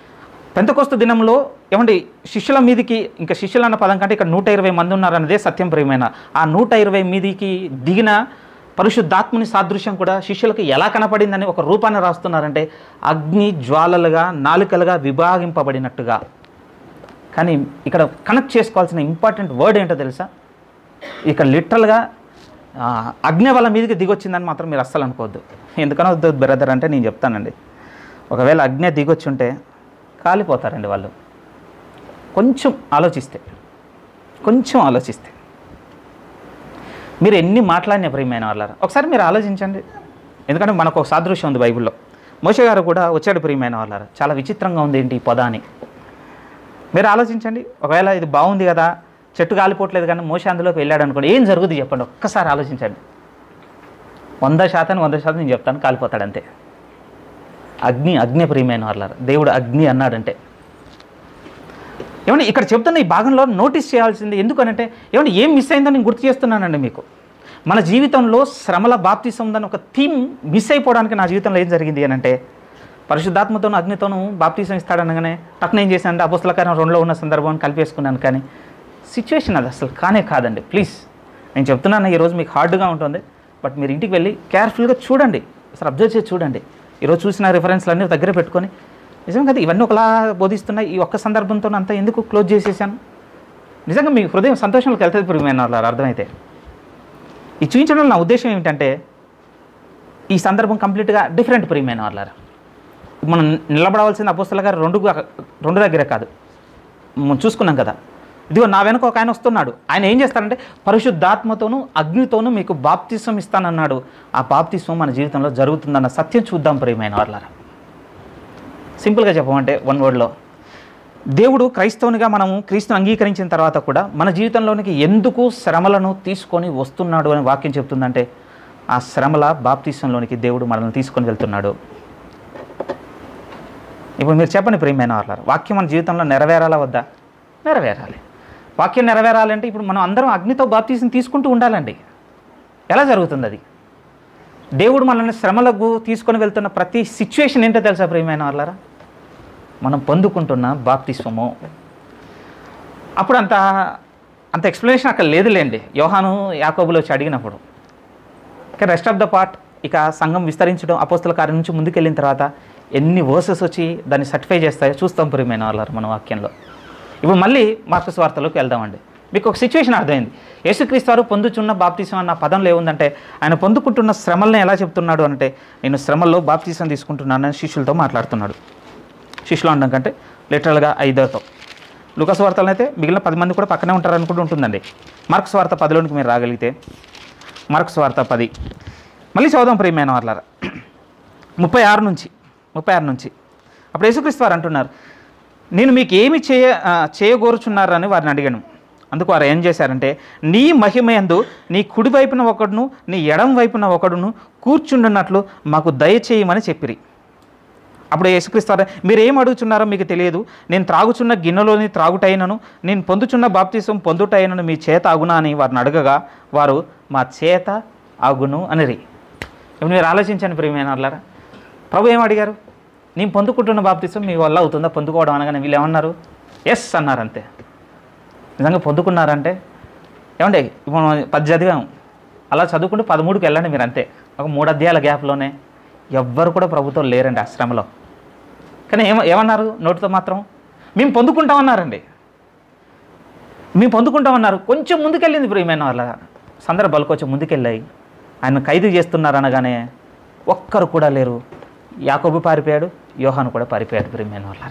పెంతకొస్తు దినంలో ఏమండి శిష్యుల మీదికి ఇంకా శిష్యులు అన్న పదం కంటే ఇక్కడ నూట ఇరవై మంది ఉన్నారన్నదే సత్యం ప్రియమైన ఆ నూట ఇరవై మీదికి దిగిన పరిశుద్ధాత్మని సాదృశ్యం కూడా శిష్యులకు ఎలా కనపడిందని ఒక రూపాన్ని రాస్తున్నారంటే అగ్ని జ్వాలలుగా నాలుకలుగా విభాగింపబడినట్టుగా కానీ ఇక్కడ కనెక్ట్ చేసుకోవాల్సిన ఇంపార్టెంట్ వర్డ్ ఏంటో తెలుసా ఇక్కడ లిటరల్గా ఆ, అగ్ని వాళ్ళ మీదకి దిగొచ్చిందని మాత్రం మీరు అస్సలు అనుకోవద్దు ఎందుకనో వద్దు బ్రదర్ అంటే నేను చెప్తానండి ఒకవేళ అగ్ని దిగొచ్చి ఉంటే కాలిపోతారండి వాళ్ళు కొంచెం ఆలోచిస్తే కొంచెం ఆలోచిస్తే మీరు ఎన్ని మాట్లాడిన ప్రియమైన వాళ్ళారా ఒకసారి మీరు ఆలోచించండి ఎందుకంటే మనకు ఒక సాదృశ్యం ఉంది బైబిల్లో మోషే గారు కూడా వచ్చాడు ప్రియమైన వాళ్ళారా చాలా విచిత్రంగా ఉంది ఏంటి ఈ పదాని మీరు ఆలోచించండి ఒకవేళ ఇది బాగుంది కదా చెట్టు కాలిపోవట్లేదు కానీ మోస అందులోకి వెళ్ళాడు అనుకోండి ఏం జరుగుతుంది చెప్పండి ఒక్కసారి ఆలోచించండి వంద శాతం వంద శాతం నేను చెప్తాను కాలిపోతాడు అంతే అగ్ని అగ్ని ప్రియమైన వాళ్ళ దేవుడు అగ్ని అన్నాడంటే ఏమండి ఇక్కడ చెప్తున్న ఈ భాగంలో నోటీస్ చేయాల్సింది ఎందుకనంటే ఏమండి ఏం మిస్ అయిందో నేను గుర్తు చేస్తున్నానండి మీకు మన జీవితంలో శ్రమల బాప్తిసం ఉందని ఒక థీమ్ మిస్ అయిపోవడానికి నా జీవితంలో ఏం జరిగింది అని అంటే పరిశుద్ధాత్మతోనూ అగ్నితోనూ బాప్తీసం ఇస్తాడనగానే టక్న ఏం చేశానంటే అపుస్తల కార్యం రెండులో ఉన్న సందర్భాన్ని కలిపేసుకున్నాను కానీ సిచ్యువేషన్ అది అసలు కానే కాదండి ప్లీజ్ నేను చెప్తున్నాను ఈరోజు మీకు హార్డ్గా ఉంటుంది బట్ మీరు ఇంటికి వెళ్ళి కేర్ఫుల్గా చూడండి అసలు అబ్జర్వ్ చేసి చూడండి ఈరోజు చూసిన రిఫరెన్స్లు అన్నీ దగ్గర పెట్టుకొని నిజం కదా ఇవన్నీ ఒకలా బోధిస్తున్నాయి ఈ ఒక్క సందర్భంతో అంతా ఎందుకు క్లోజ్ చేసేసాను నిజంగా మీ హృదయం సంతోషంలోకి వెళ్తుంది ప్రియమైన వాళ్ళు అర్థమైతే ఈ చూపించడం నా ఉద్దేశం ఏమిటంటే ఈ సందర్భం కంప్లీట్గా డిఫరెంట్ ప్రియమైన వాళ్ళారా మనం నిలబడవలసిన అపోస్తల గారు రెండు గా- రెండు దగ్గరే కాదు మనం చూసుకున్నాం కదా ఇదిగో నా వెనక ఒక ఆయన వస్తున్నాడు ఆయన ఏం చేస్తారంటే పరిశుద్ధాత్మతోనూ అగ్నితోనూ మీకు బాప్తిస్వం ఇస్తానన్నాడు ఆ బాప్తిస్వం మన జీవితంలో జరుగుతుందన్న సత్యం చూద్దాం ప్రియమైన వాళ్ళారా సింపుల్గా చెప్పమంటే వన్ వర్డ్లో దేవుడు క్రైస్తవునిగా మనము క్రీస్తుని అంగీకరించిన తర్వాత కూడా మన జీవితంలోనికి ఎందుకు శ్రమలను తీసుకొని వస్తున్నాడు అని వాక్యం చెప్తుందంటే ఆ శ్రమల బాప్తిస్వంలోనికి దేవుడు మనల్ని తీసుకొని వెళ్తున్నాడు ఇప్పుడు మీరు చెప్పండి ప్రియమైన వాళ్ళ వాక్యం మన జీవితంలో నెరవేరాలా వద్దా నెరవేరాలి వాక్యం నెరవేరాలంటే ఇప్పుడు మనం అందరం అగ్నితో బాప్తీసం తీసుకుంటూ ఉండాలండి ఎలా జరుగుతుంది అది దేవుడు మనల్ని శ్రమలకు తీసుకొని వెళ్తున్న ప్రతి సిచ్యువేషన్ ఏంటో తెలుసా ప్రియమైన వాళ్ళారా మనం పొందుకుంటున్న బాప్తిస్వము అప్పుడు అంత అంత ఎక్స్ప్లెనేషన్ అక్కడ లేదులేండి యోహాను యాకోబులో వచ్చి అడిగినప్పుడు కానీ రెస్ట్ ఆఫ్ ద పార్ట్ ఇక సంఘం విస్తరించడం అపోస్తల కార్యం నుంచి ముందుకెళ్ళిన తర్వాత ఎన్ని వర్సెస్ వచ్చి దాన్ని సర్టిఫై చేస్తాయో చూస్తాం ప్రియమైన వాళ్ళారు మన వాక్యంలో ఇప్పుడు మళ్ళీ మార్కస్ వార్తలోకి వెళ్దామండి మీకు ఒక సిచ్యువేషన్ అర్థమైంది యేసుక్రీస్తు వారు పొందుచున్న బాప్తీసం అన్న పదంలో ఏముందంటే ఆయన పొందుకుంటున్న శ్రమల్ని ఎలా చెప్తున్నాడు అంటే నేను శ్రమల్లో బాప్తీసం తీసుకుంటున్నానని శిష్యులతో మాట్లాడుతున్నాడు శిష్యులు అనడం కంటే లిటరల్గా ఐదోతో లుకస్ వార్తలను అయితే మిగిలిన పది మంది కూడా పక్కనే ఉంటారు అనుకుంటూ ఉంటుందండి మార్క్స్ వార్త పదిలోనికి మీరు రాగలిగితే మార్క్స్ వార్త పది మళ్ళీ చదుదాం ప్రియమైన వాళ్ళారా ముప్పై ఆరు నుంచి ముప్పై ఆరు నుంచి అప్పుడు యేసుక్రీస్తు వారు అంటున్నారు నేను మీకు ఏమి చేయ ఆ, చేయగోరుచున్నారని వారిని అడిగాను అందుకు వారు ఏం చేశారంటే నీ మహిమయందు నీ కుడి వైపున ఒకడును నీ ఎడం వైపున ఒకడును కూర్చుండున్నట్లు మాకు దయచేయమని చెప్పిరి అప్పుడు యేసుక్రీస్తు వారు, మీరు ఏం అడుగుచున్నారో మీకు తెలియదు నేను త్రాగుచున్న గిన్నెలోని త్రాగుటైనను నేను పొందుచున్న బాప్తీసం పొందుటైనను మీ చేత అగునా అని వారిని అడగగా వారు మా చేత అగును అనిరి ఇప్పుడు మీరు ఆలోచించండి ప్రియమైన వాళ్ళారా ప్రభు ఏం అడిగారు నేను పొందుకుంటున్న బాప్తీసం మీ వల్ల అవుతుందా పొందుకోవడం అనగానే వీళ్ళు ఏమన్నారు ఎస్ అన్నారు అంతే నిజంగా పొందుకున్నారంటే ఏమండి ఇప్పుడు మనం పది చదివాం అలా చదువుకుంటూ పదమూడుకి వెళ్ళండి మీరు అంతే ఒక మూడు అధ్యాయాల గ్యాప్లోనే ఎవ్వరు కూడా ప్రభుత్వం లేరండి ఆశ్రమలో కానీ ఏమ ఏమన్నారు నోటితో మాత్రం మేము పొందుకుంటామన్నారండి మేము పొందుకుంటామన్నారు కొంచెం ముందుకెళ్ళింది ప్రియమైన వాళ్ళ సందర్భాలు కొంచెం ముందుకెళ్ళాయి ఆయన ఖైదు చేస్తున్నారు అనగానే ఒక్కరు కూడా లేరు యాకోబు పారిపోయాడు యోహాను కూడా పారిపోయాడు ప్రియమైన వాళ్ళ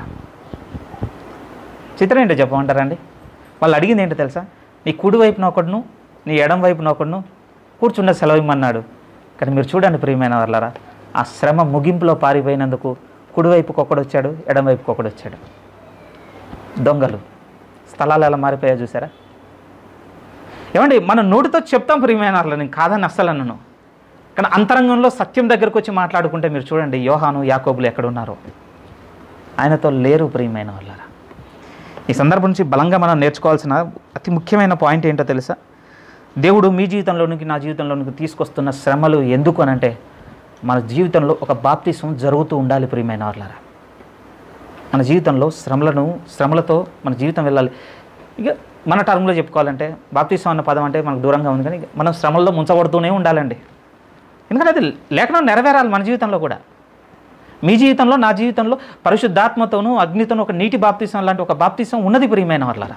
చిత్రం ఏంటో చెప్పమంటారండి వాళ్ళు అడిగింది ఏంటో తెలుసా నీ కుడి వైపున ఒకడును నీ ఎడం వైపున ఒకడును కూర్చున్న సెలవు ఇమ్మన్నాడు కానీ మీరు చూడండి ప్రియమైన వాళ్ళారా ఆ శ్రమ ముగింపులో పారిపోయినందుకు కుడివైపుకి ఒకడు వచ్చాడు ఎడం వైపుకి ఒకడు వచ్చాడు దొంగలు స్థలాలు ఎలా మారిపోయా చూసారా ఏమండి మనం నోటితో చెప్తాం ప్రియమైన వాళ్ళ నేను కాదని అస్సలు అన్నను కానీ అంతరంగంలో సత్యం దగ్గరకు వచ్చి మాట్లాడుకుంటే మీరు చూడండి యోహాను యాకోబులు ఎక్కడున్నారో ఆయనతో లేరు ప్రియమైన వాళ్ళారా ఈ సందర్భం నుంచి బలంగా మనం నేర్చుకోవాల్సిన అతి ముఖ్యమైన పాయింట్ ఏంటో తెలుసా దేవుడు మీ జీవితంలోనికి నా జీవితంలోనికి తీసుకొస్తున్న శ్రమలు ఎందుకు అనంటే మన జీవితంలో ఒక బాప్తిసం జరుగుతూ ఉండాలి ప్రియమైన వాళ్ళారా మన జీవితంలో శ్రమలను శ్రమలతో మన జీవితం వెళ్ళాలి ఇక మన టర్మ్లో చెప్పుకోవాలంటే బాప్తీసం అన్న పదం అంటే మనకు దూరంగా ఉంది కానీ ఇక మనం శ్రమల్లో ముంచబడుతూనే ఉండాలండి ఎందుకంటే అది లేఖనం నెరవేరాలి మన జీవితంలో కూడా మీ జీవితంలో నా జీవితంలో పరిశుద్ధాత్మతోనూ అగ్నితోనూ ఒక నీటి బాప్తీసం లాంటి ఒక బాప్తీసం ఉన్నది ప్రియమైన వాళ్ళరా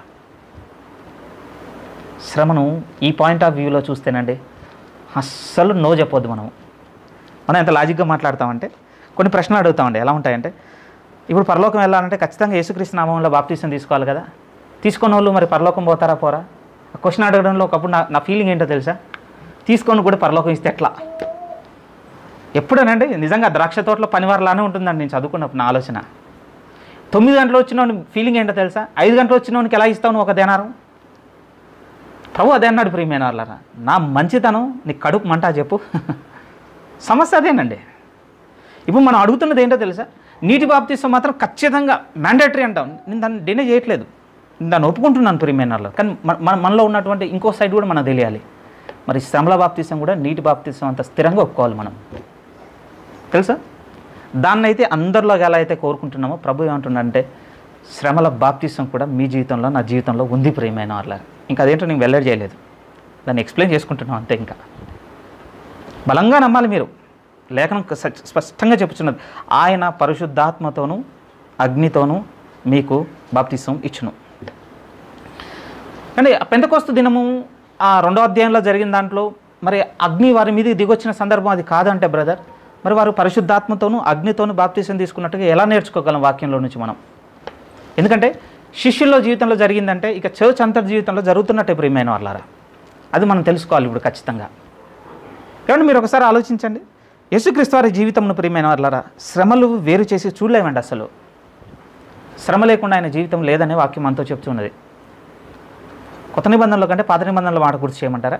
శ్రమను ఈ పాయింట్ ఆఫ్ వ్యూలో చూస్తేనండి అస్సలు నో చెప్పొద్దు మనం మనం ఎంత లాజిక్గా మాట్లాడతామంటే కొన్ని ప్రశ్నలు అడుగుతామండి ఎలా ఉంటాయంటే ఇప్పుడు పరలోకం వెళ్ళాలంటే ఖచ్చితంగా యేసుక్రీస్తు నామంలో బాప్తీసం తీసుకోవాలి కదా తీసుకున్న వాళ్ళు మరి పరలోకం పోతారా పోరా ఆ క్వశ్చన్ అడగడంలో ఒకప్పుడు నా నా ఫీలింగ్ ఏంటో తెలుసా తీసుకొని కూడా పరలోకం ఇస్తే ఎట్లా ఎప్పుడేనండి నిజంగా ద్రాక్ష తోటలో పనివారలానే ఉంటుందండి నేను చదువుకున్నప్పుడు నా ఆలోచన తొమ్మిది గంటలు వచ్చిన ఫీలింగ్ ఏంటో తెలుసా ఐదు గంటలు వచ్చినోనికి ఎలా ఇస్తావు నువ్వు ఒక దేనారం ప్రభు అదే అన్నాడు ప్రియమైన వాళ్ళరా నా మంచితనం నీ కడుపు మంట చెప్పు సమస్య అదేనండి ఇప్పుడు మనం అడుగుతున్నది ఏంటో తెలుసా నీటి బాప్తీసం మాత్రం ఖచ్చితంగా మ్యాండేటరీ అంటాం నేను దాన్ని డినే చేయట్లేదు నేను దాన్ని ఒప్పుకుంటున్నాను ప్రియమైన వాళ్ళు కానీ మన మన- మనలో ఉన్నటువంటి ఇంకో సైడ్ కూడా మనకు తెలియాలి మరి శ్రమల బాప్తీసం కూడా నీటి బాప్తీసం అంత స్థిరంగా ఒప్పుకోవాలి మనం తెలుసా దాన్ని అయితే అందరిలో ఎలా అయితే కోరుకుంటున్నామో ప్రభు ఏమంటున్నాడంటే శ్రమల బాప్తీసం కూడా మీ జీవితంలో నా జీవితంలో ఉంది ప్రియమైన వాళ్ళ ఇంకా అదేంటో నేను వెల్లడి చేయలేదు దాన్ని ఎక్స్ప్లెయిన్ చేసుకుంటున్నాం అంతే ఇంకా బలంగా నమ్మాలి మీరు లేఖనం స- స్పష్టంగా చెప్పుచున్నది ఆయన పరిశుద్ధాత్మతోనూ అగ్నితోనూ మీకు బాప్తిసం ఇచ్చును అంటే పెంతకోస్తు దినము ఆ రెండో అధ్యాయంలో జరిగిన దాంట్లో మరి అగ్ని వారి మీదకి దిగొచ్చిన సందర్భం అది కాదంటే బ్రదర్ మరి వారు పరిశుద్ధాత్మతోనూ అగ్నితోనూ బాప్తీసం తీసుకున్నట్టుగా ఎలా నేర్చుకోగలం వాక్యంలో నుంచి మనం ఎందుకంటే శిష్యుల్లో జీవితంలో జరిగిందంటే ఇక చర్చ్ అంతర్ జీవితంలో జరుగుతున్నట్టే ప్రియమైన వాళ్ళారా అది మనం తెలుసుకోవాలి ఇప్పుడు ఖచ్చితంగా కాబట్టి మీరు ఒకసారి ఆలోచించండి యేసుక్రీస్తు వారి జీవితంలో ప్రియమైన వాళ్ళారా శ్రమలు వేరు చేసి చూడలేమండి అసలు శ్రమ లేకుండా ఆయన జీవితం లేదనే వాక్యం మనతో చెప్తున్నది కొత్త నిబంధనలో కంటే పాత నిబంధనల మాట గుర్తు చేయమంటారా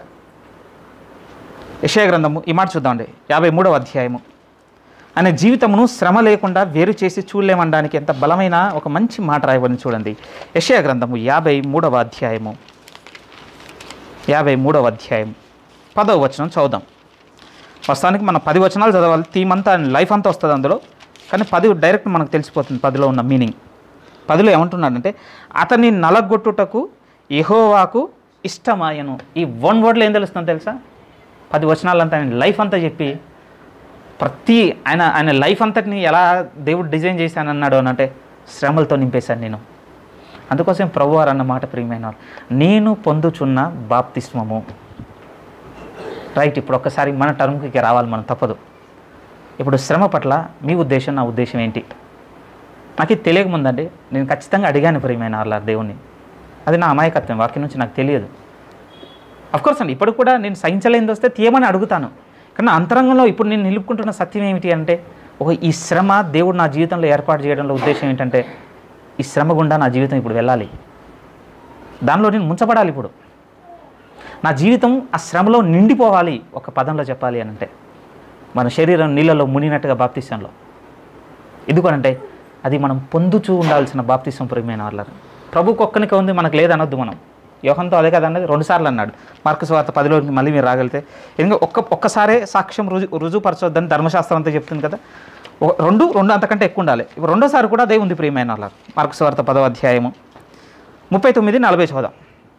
యశయ గ్రంథము ఈ మాట చూద్దామండి యాభై మూడవ అధ్యాయము ఆయన జీవితమును శ్రమ లేకుండా వేరు చేసి చూడలేమనడానికి ఎంత బలమైన ఒక మంచి మాట రాయబడింది చూడండి యశయ గ్రంథము యాభై మూడవ అధ్యాయము యాభై మూడవ అధ్యాయం పదవ వచనం చదువుదాం ప్రస్తుతానికి మనం పది వచనాలు చదవాలి థీమ్ అంతా లైఫ్ అంతా వస్తుంది అందులో కానీ పది డైరెక్ట్ మనకు తెలిసిపోతుంది పదిలో ఉన్న మీనింగ్ పదిలో ఏమంటున్నాడంటే అతన్ని నలగొట్టుటకు యెహోవాకు ఇష్టమాయను ఈ వన్ వర్డ్లో ఏం తెలుస్తుందో తెలుసా పది వచనాలంతా ఆయన లైఫ్ అంతా చెప్పి ప్రతి ఆయన ఆయన లైఫ్ అంతటిని ఎలా దేవుడు డిజైన్ చేశానన్నాడు అని అంటే శ్రమలతో నింపేశాను నేను అందుకోసం ప్రభువారు అన్న మాట ప్రియమైన వాళ్ళు, నేను పొందుచున్న బాప్తిస్మము రైట్ ఇప్పుడు ఒక్కసారి మన టర్మ్కి రావాలి మనం తప్పదు ఇప్పుడు శ్రమ పట్ల మీ ఉద్దేశం నా ఉద్దేశం ఏంటి నాకు ఇది తెలియకముందండి నేను ఖచ్చితంగా అడిగాను ప్రియమైన వాళ్ళ దేవుణ్ణి అది నా అమాయకత్వం వాక్యం నుంచి నాకు తెలియదు కోర్స్ అండి ఇప్పుడు కూడా నేను సహించలేనిది వస్తే తీయమని అడుగుతాను కానీ నా అంతరంగంలో ఇప్పుడు నేను నిలుపుకుంటున్న సత్యం ఏమిటి అంటే ఒక ఈ శ్రమ దేవుడు నా జీవితంలో ఏర్పాటు చేయడంలో ఉద్దేశం ఏంటంటే ఈ శ్రమ గుండా నా జీవితం ఇప్పుడు వెళ్ళాలి దానిలో నేను ముంచబడాలి ఇప్పుడు నా జీవితం ఆ శ్రమలో నిండిపోవాలి ఒక పదంలో చెప్పాలి అని అంటే మన శరీరం నీళ్ళలో మునిగినట్టుగా బాప్తిసంలో ఎందుకనంటే అది మనం పొందుచూ ఉండాల్సిన బాప్తిసం ప్రియమైన వాళ్ళ ప్రభుకు ఒక్కనికే ఉంది మనకు లేదనొద్దు మనం యోహంతో అదే కదా అన్నది రెండుసార్లు అన్నాడు మార్కస్ వార్త పదిలోకి మళ్ళీ మీరు రాగలిగితే ఎందుకంటే ఒక్క ఒక్కసారే సాక్ష్యం రుజు రుజుపరచొద్దని ధర్మశాస్త్రం అంతా చెప్తుంది కదా ఒక- రెండు రెండు అంతకంటే ఎక్కువ ఉండాలి ఇప్పుడు రెండోసారి కూడా అదే ఉంది ప్రియమైన వాళ్ళ మార్కస్ వార్త పదవ అధ్యాయము ముప్పై తొమ్మిది నలభై చదుదాం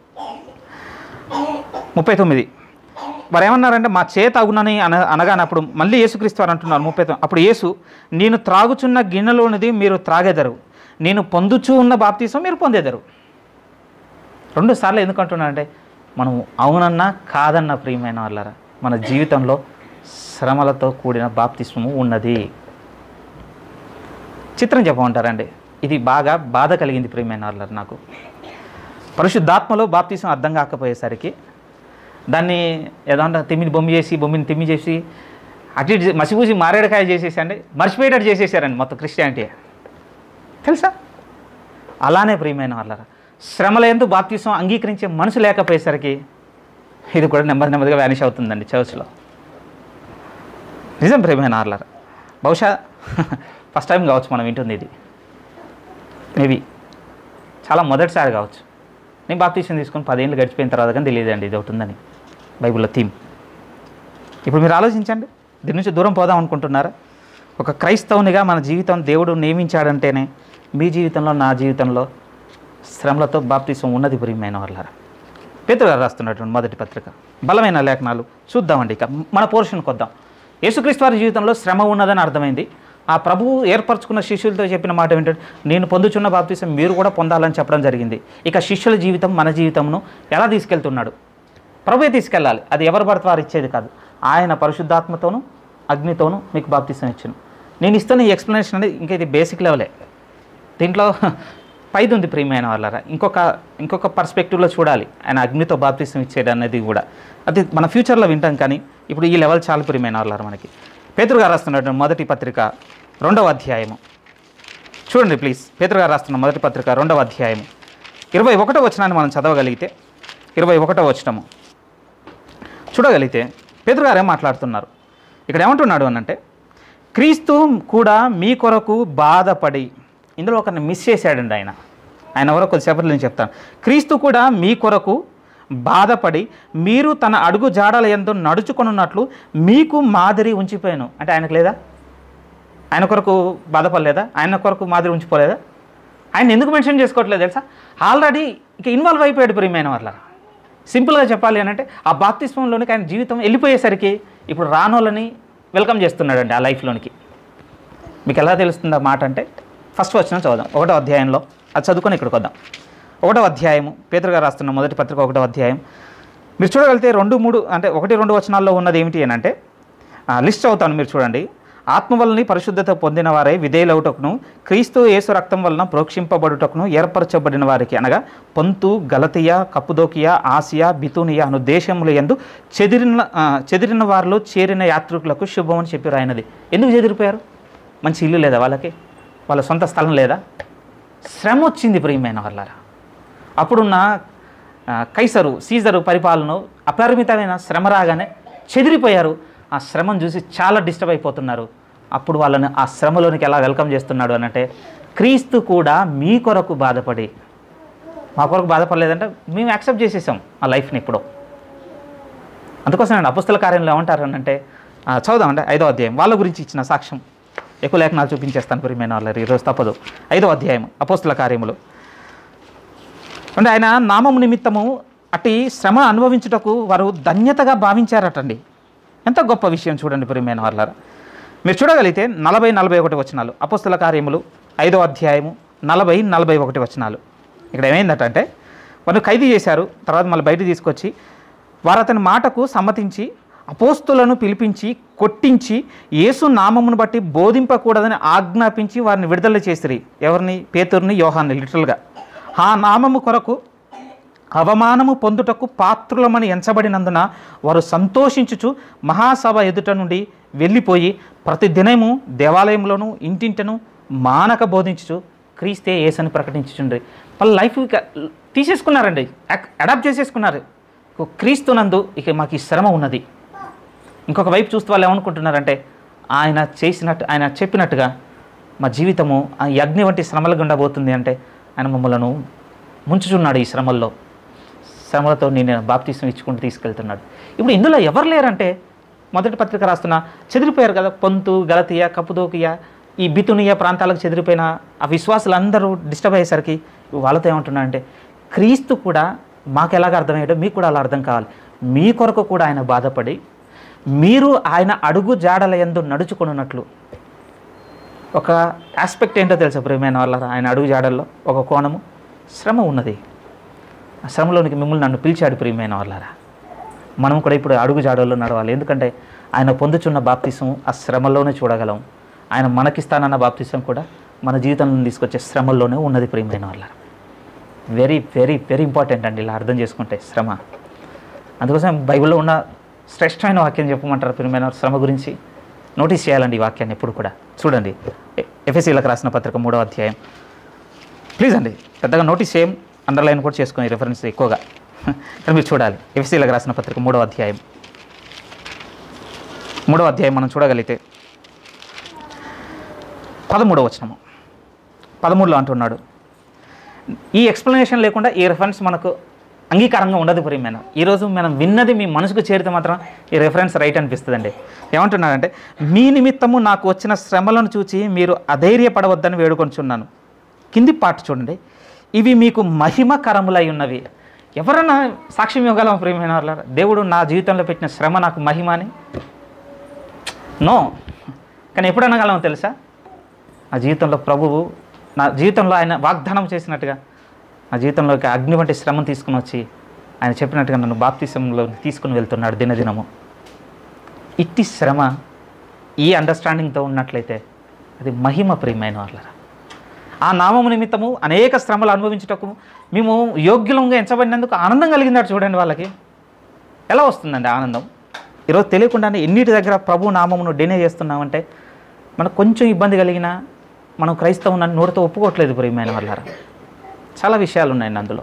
ముప్పై తొమ్మిది వారు ఏమన్నారంటే మా చేత అగునని అన అనగానప్పుడు మళ్ళీ యేసుక్రీస్తు వారు అంటున్నారు ముప్పై తొమ్మిది అప్పుడు యేసు నేను త్రాగుచున్న గిన్నెలోనిది మీరు త్రాగెదరు నేను పొందుచూ ఉన్న బాప్తీసం మీరు పొందేదరు రెండు సార్లు ఎందుకు అంటున్నానంటే మనం అవునన్నా కాదన్న ప్రియమైన వాళ్ళరా మన జీవితంలో శ్రమలతో కూడిన బాప్తిస్మము ఉన్నది చిత్రం చెప్పమంటారండి ఇది బాగా బాధ కలిగింది ప్రియమైన వాళ్ళ నాకు పరిశుద్ధాత్మలో బాప్తీసం అర్థం కాకపోయేసరికి దాన్ని ఏదంటే తిమ్మిని బొమ్మి చేసి బొమ్మిని తిమ్మి చేసి అటు ఇటు చే- మసిపూసి మారేడుకాయ చేసేసండి మర్చిపోయేటట్టు చేసేసారండి మొత్తం క్రిస్టియానిటీ తెలుసా అలానే ప్రియమైన వాళ్ళరా శ్రమల ఎందు బాప్తీసం అంగీకరించే మనసు లేకపోయేసరికి ఇది కూడా నెమ్మది నెమ్మదిగా వ్యానిష్ అవుతుందండి చర్చ్లో నిజం ప్రియమైన వాళ్ళరా బహుశా ఫస్ట్ టైం కావచ్చు మనం వింటుంది ఇది మేబీ చాలా మొదటిసారి కావచ్చు నేను బాప్తీసం తీసుకొని పదేళ్ళు గడిచిపోయిన తర్వాత కానీ తెలియదండి ఇది ఒకటి ఉందని బైబిల్లో థీమ్ ఇప్పుడు మీరు ఆలోచించండి దీని నుంచి దూరం పోదాం అనుకుంటున్నారా ఒక క్రైస్తవునిగా మన జీవితం దేవుడు నియమించాడంటేనే మీ జీవితంలో నా జీవితంలో శ్రమలతో బాప్తిసం ఉన్నది ప్రియమైన వాళ్ళారా పేతురు గారు రాస్తున్నటువంటి మొదటి పత్రిక బలమైన లేఖనాలు చూద్దామండి ఇక మన పోర్షన్కి వద్దాం యేసుక్రీస్తు వారి జీవితంలో శ్రమ ఉన్నదని అర్థమైంది ఆ ప్రభువు ఏర్పరచుకున్న శిష్యులతో చెప్పిన మాట ఏంటంటే నేను పొందుచున్న బాప్తిసం మీరు కూడా పొందాలని చెప్పడం జరిగింది ఇక శిష్యుల జీవితం మన జీవితంను ఎలా తీసుకెళ్తున్నాడు ప్రభువే తీసుకెళ్ళాలి అది ఎవరు పడితే వారు ఇచ్చేది కాదు ఆయన పరిశుద్ధాత్మతోనూ అగ్నితోనూ మీకు బాప్తిసం ఇచ్చును నేను ఇస్తున్న ఈ ఎక్స్ప్లెనేషన్ అనేది ఇంకా ఇది బేసిక్ లెవెలే దీంట్లో పైది ఉంది ప్రియమైన వాళ్ళరా ఇంకొక ఇంకొక పర్స్పెక్టివ్లో చూడాలి ఆయన అగ్నితో బాప్తిసం ఇచ్చేది అనేది కూడా అది మన ఫ్యూచర్లో వింటాం కానీ ఇప్పుడు ఈ లెవెల్ చాలా ప్రియమైన వాళ్ళారు మనకి పేతురు గారు రాస్తున్నటువంటి మొదటి పత్రిక రెండవ అధ్యాయము చూడండి ప్లీజ్ పేతురు గారు రాస్తున్న మొదటి పత్రిక రెండవ అధ్యాయము ఇరవై ఒకటో వచనాన్ని మనం చదవగలిగితే ఇరవై ఒకటో వచనము చూడగలిగితే పేతురు గారు ఏం మాట్లాడుతున్నారు ఇక్కడ ఏమంటున్నాడు అనంటే క్రీస్తు కూడా మీ కొరకు బాధపడి ఇందులో ఒకరిని మిస్ చేశాడండి ఆయన ఆయన ఎవరో కొద్దిసేపట్లో నేను చెప్తాను క్రీస్తు కూడా మీ కొరకు బాధపడి మీరు తన అడుగు జాడల ఎందు నడుచుకొనున్నట్లు మీకు మాదిరి ఉంచిపోయాను అంటే ఆయనకు లేదా ఆయన కొరకు బాధపడలేదా ఆయన కొరకు మాదిరి ఉంచిపోలేదా ఆయన ఎందుకు మెన్షన్ చేసుకోవట్లేదు తెలుసా ఆల్రెడీ ఇక ఇన్వాల్వ్ అయిపోయాడు ప్రియమైన వాళ్ళ సింపుల్గా చెప్పాలి అని అంటే ఆ బాప్తిస్మంలోనికి ఆయన జీవితం వెళ్ళిపోయేసరికి ఇప్పుడు రానోళ్ళని వెల్కమ్ చేస్తున్నాడండి ఆ లైఫ్లోనికి మీకు ఎలా తెలుస్తుంది ఆ మాట అంటే ఫస్ట్ వచ్చిన చదువుదాం ఒకటో అధ్యాయంలో అది చదువుకొని ఇక్కడికి వద్దాం ఒకటో అధ్యాయము పేదరు గారు రాస్తున్న మొదటి పత్రిక ఒకటో అధ్యాయం మీరు చూడగలిగితే రెండు మూడు అంటే ఒకటి రెండు వచనాల్లో ఉన్నది ఏమిటి అని అంటే లిస్ట్ అవుతాను మీరు చూడండి ఆత్మ వలని పరిశుద్ధత పొందిన వారే విధేయులవుటకును క్రీస్తు యేసు రక్తం వలన ప్రోక్షింపబడుటకును ఏర్పరచబడిన వారికి అనగా పొంతు గలతియ కప్పుదోకియా ఆసియా బితూనియా అను దేశముల ఎందు చెదిరిన ఆ, చెదిరిన వారిలో చేరిన యాత్రికులకు శుభం అని చెప్పి రాయినది ఎందుకు చెదిరిపోయారు మంచి ఇల్లు లేదా వాళ్ళకి వాళ్ళ సొంత స్థలం లేదా శ్రమ వచ్చింది ప్రియమైన వాళ్ళారా అప్పుడున్న ఆ, కైసరు సీజరు పరిపాలన అపరిమితమైన శ్రమ రాగానే చెదిరిపోయారు ఆ శ్రమను చూసి చాలా డిస్టర్బ్ అయిపోతున్నారు అప్పుడు వాళ్ళని ఆ శ్రమలోనికి ఎలా వెల్కమ్ చేస్తున్నాడు అనంటే క్రీస్తు కూడా మీ కొరకు బాధపడి మా కొరకు బాధపడలేదంటే మేము యాక్సెప్ట్ చేసేసాం ఆ లైఫ్ని ఇప్పుడు అందుకోసం నేను అపుస్తల కార్యంలో ఏమంటారు అంటే ఆ, చదువుదామంటే ఐదో అధ్యాయం వాళ్ళ గురించి ఇచ్చిన సాక్ష్యం ఎక్కువ లేఖనాలు చూపించేస్తాను ప్రియమైన వాళ్ళు ఈరోజు తప్పదు ఐదో అధ్యాయం అపోస్తుల కార్యములు అంటే ఆయన నామము నిమిత్తము అట్టి శ్రమ అనుభవించుటకు వారు ధన్యతగా భావించారటండి ఎంత గొప్ప విషయం చూడండి ప్రియమైన వాళ్ళారా మీరు చూడగలిగితే నలభై నలభై ఒకటి వచనాలు అపోస్తుల కార్యములు ఐదో అధ్యాయము నలభై నలభై ఒకటి వచనాలు ఇక్కడ ఏమైందటంటే వారు ఖైదీ చేశారు తర్వాత మళ్ళీ బయట తీసుకొచ్చి వారు అతని మాటకు సమ్మతించి అపోస్తులను పిలిపించి కొట్టించి యేసు నామమును బట్టి బోధింపకూడదని ఆజ్ఞాపించి వారిని విడుదల చేసిరి ఎవరిని పేతుర్ని యోహాన్ని లిటరల్గా ఆ నామము కొరకు అవమానము పొందుటకు పాత్రులమని ఎంచబడినందున వారు సంతోషించుచు మహాసభ ఎదుట నుండి వెళ్ళిపోయి ప్రతి దినము దేవాలయంలోనూ ఇంటింటను మానక బోధించుచు క్రీస్తే ఏసని ప్రకటించుచుండ్రి వాళ్ళ లైఫ్ ఇక తీసేసుకున్నారండి అడాప్ట్ చేసేసుకున్నారు ఇక క్రీస్తునందు ఇక మాకు ఈ శ్రమ ఉన్నది ఇంకొక వైపు చూస్తూ వాళ్ళు ఏమనుకుంటున్నారంటే ఆయన చేసినట్టు ఆయన చెప్పినట్టుగా మా జీవితము ఆ యజ్ఞ వంటి శ్రమల గుండా పోతుంది అంటే ఆయన మమ్మలను ముంచుచున్నాడు ఈ శ్రమల్లో శ్రమలతో నేను బాప్తీసం ఇచ్చుకుంటూ తీసుకెళ్తున్నాడు ఇప్పుడు ఇందులో ఎవరు లేరంటే మొదటి పత్రిక రాస్తున్న చెదిరిపోయారు కదా పొంతు గలతియా కప్పుదోకియా ఈ బితునియా ప్రాంతాలకు చెదిరిపోయిన ఆ విశ్వాసులు అందరూ డిస్టర్బ్ అయ్యేసరికి వాళ్ళతో ఏమంటున్నా అంటే క్రీస్తు కూడా మాకు ఎలాగ అర్థమయ్యాడో మీకు కూడా అలా అర్థం కావాలి మీ కొరకు కూడా ఆయన బాధపడి మీరు ఆయన అడుగు జాడల ఎందు నడుచుకున్నట్లు ఒక ఆస్పెక్ట్ ఏంటో తెలుసా ప్రియమైన వాళ్ళ ఆయన అడుగు జాడల్లో ఒక కోణము శ్రమ ఉన్నది ఆ శ్రమలోనికి మిమ్మల్ని నన్ను పిలిచాడు ప్రియమైన వాళ్ళారా మనం కూడా ఇప్పుడు అడుగు జాడల్లో నడవాలి ఎందుకంటే ఆయన పొందుచున్న బాప్తిసం ఆ శ్రమలోనే చూడగలం ఆయన మనకిస్తానన్న బాప్తిసం కూడా మన జీవితంలో తీసుకొచ్చే శ్రమల్లోనే ఉన్నది ప్రియమైన వాళ్ళారా వెరీ వెరీ వెరీ ఇంపార్టెంట్ అండి ఇలా అర్థం చేసుకుంటే శ్రమ అందుకోసం బైబిల్లో ఉన్న శ్రేష్టమైన వాక్యం చెప్పమంటారు ప్రియమైన వారు శ్రమ గురించి నోటీస్ చేయాలండి ఈ వాక్యాన్ని ఎప్పుడు కూడా చూడండి ఎ- ఎఫెసీలకు రాసిన పత్రిక మూడవ అధ్యాయం ప్లీజ్ అండి పెద్దగా నోటీస్ చేయం అండర్లైన్ కూడా చేసుకుని రిఫరెన్స్ ఎక్కువగా ఇక్కడ మీరు చూడాలి ఎఫ్సీలకు రాసిన పత్రిక మూడవ అధ్యాయం మూడవ అధ్యాయం మనం చూడగలిగితే పదమూడవ వచనము పదమూడులో అంటున్నాడు ఈ ఎక్స్ప్లెనేషన్ లేకుండా ఈ రెఫరెన్స్ మనకు అంగీకారంగా ఉండదు ప్రియమైన ఈరోజు మనం విన్నది మీ మనసుకు చేరితే మాత్రం ఈ రెఫరెన్స్ రైట్ అనిపిస్తుందండి ఏమంటున్నాడంటే మీ నిమిత్తము నాకు వచ్చిన శ్రమలను చూచి మీరు అధైర్యపడవద్దని వేడుకొంచున్నాను కింది పాట చూడండి ఇవి మీకు మహిమకరములై ఉన్నవి ఎవరన్నా సాక్ష్యం ఇవ్వగలం ప్రియమైన వాళ్ళారా? దేవుడు నా జీవితంలో పెట్టిన శ్రమ నాకు మహిమ అని నో కానీ ఎప్పుడు అనగలం తెలుసా నా జీవితంలో ప్రభువు నా జీవితంలో ఆయన వాగ్దానం చేసినట్టుగా నా జీవితంలోకి అగ్ని వంటి శ్రమను తీసుకుని వచ్చి ఆయన చెప్పినట్టుగా నన్ను బాప్తిసంలో తీసుకుని వెళ్తున్నాడు దినదినము ఇట్టి శ్రమ ఈ అండర్స్టాండింగ్తో ఉన్నట్లయితే అది మహిమ ప్రియమైన వాళ్ళరా ఆ నామము నిమిత్తము అనేక శ్రమలు అనుభవించుటకు మేము యోగ్యులంగా ఎంచబడినందుకు ఆనందం కలిగిందాడు చూడండి వాళ్ళకి ఎలా వస్తుందండి ఆనందం ఈరోజు తెలియకుండానే ఎన్నిటి దగ్గర ప్రభు నామమును డినే చేస్తున్నామంటే మనకు కొంచెం ఇబ్బంది కలిగినా మనం క్రైస్తవం నన్ను నోటితో ఒప్పుకోవట్లేదు ప్రియమైన వాళ్ళారా చాలా విషయాలు ఉన్నాయండి అందులో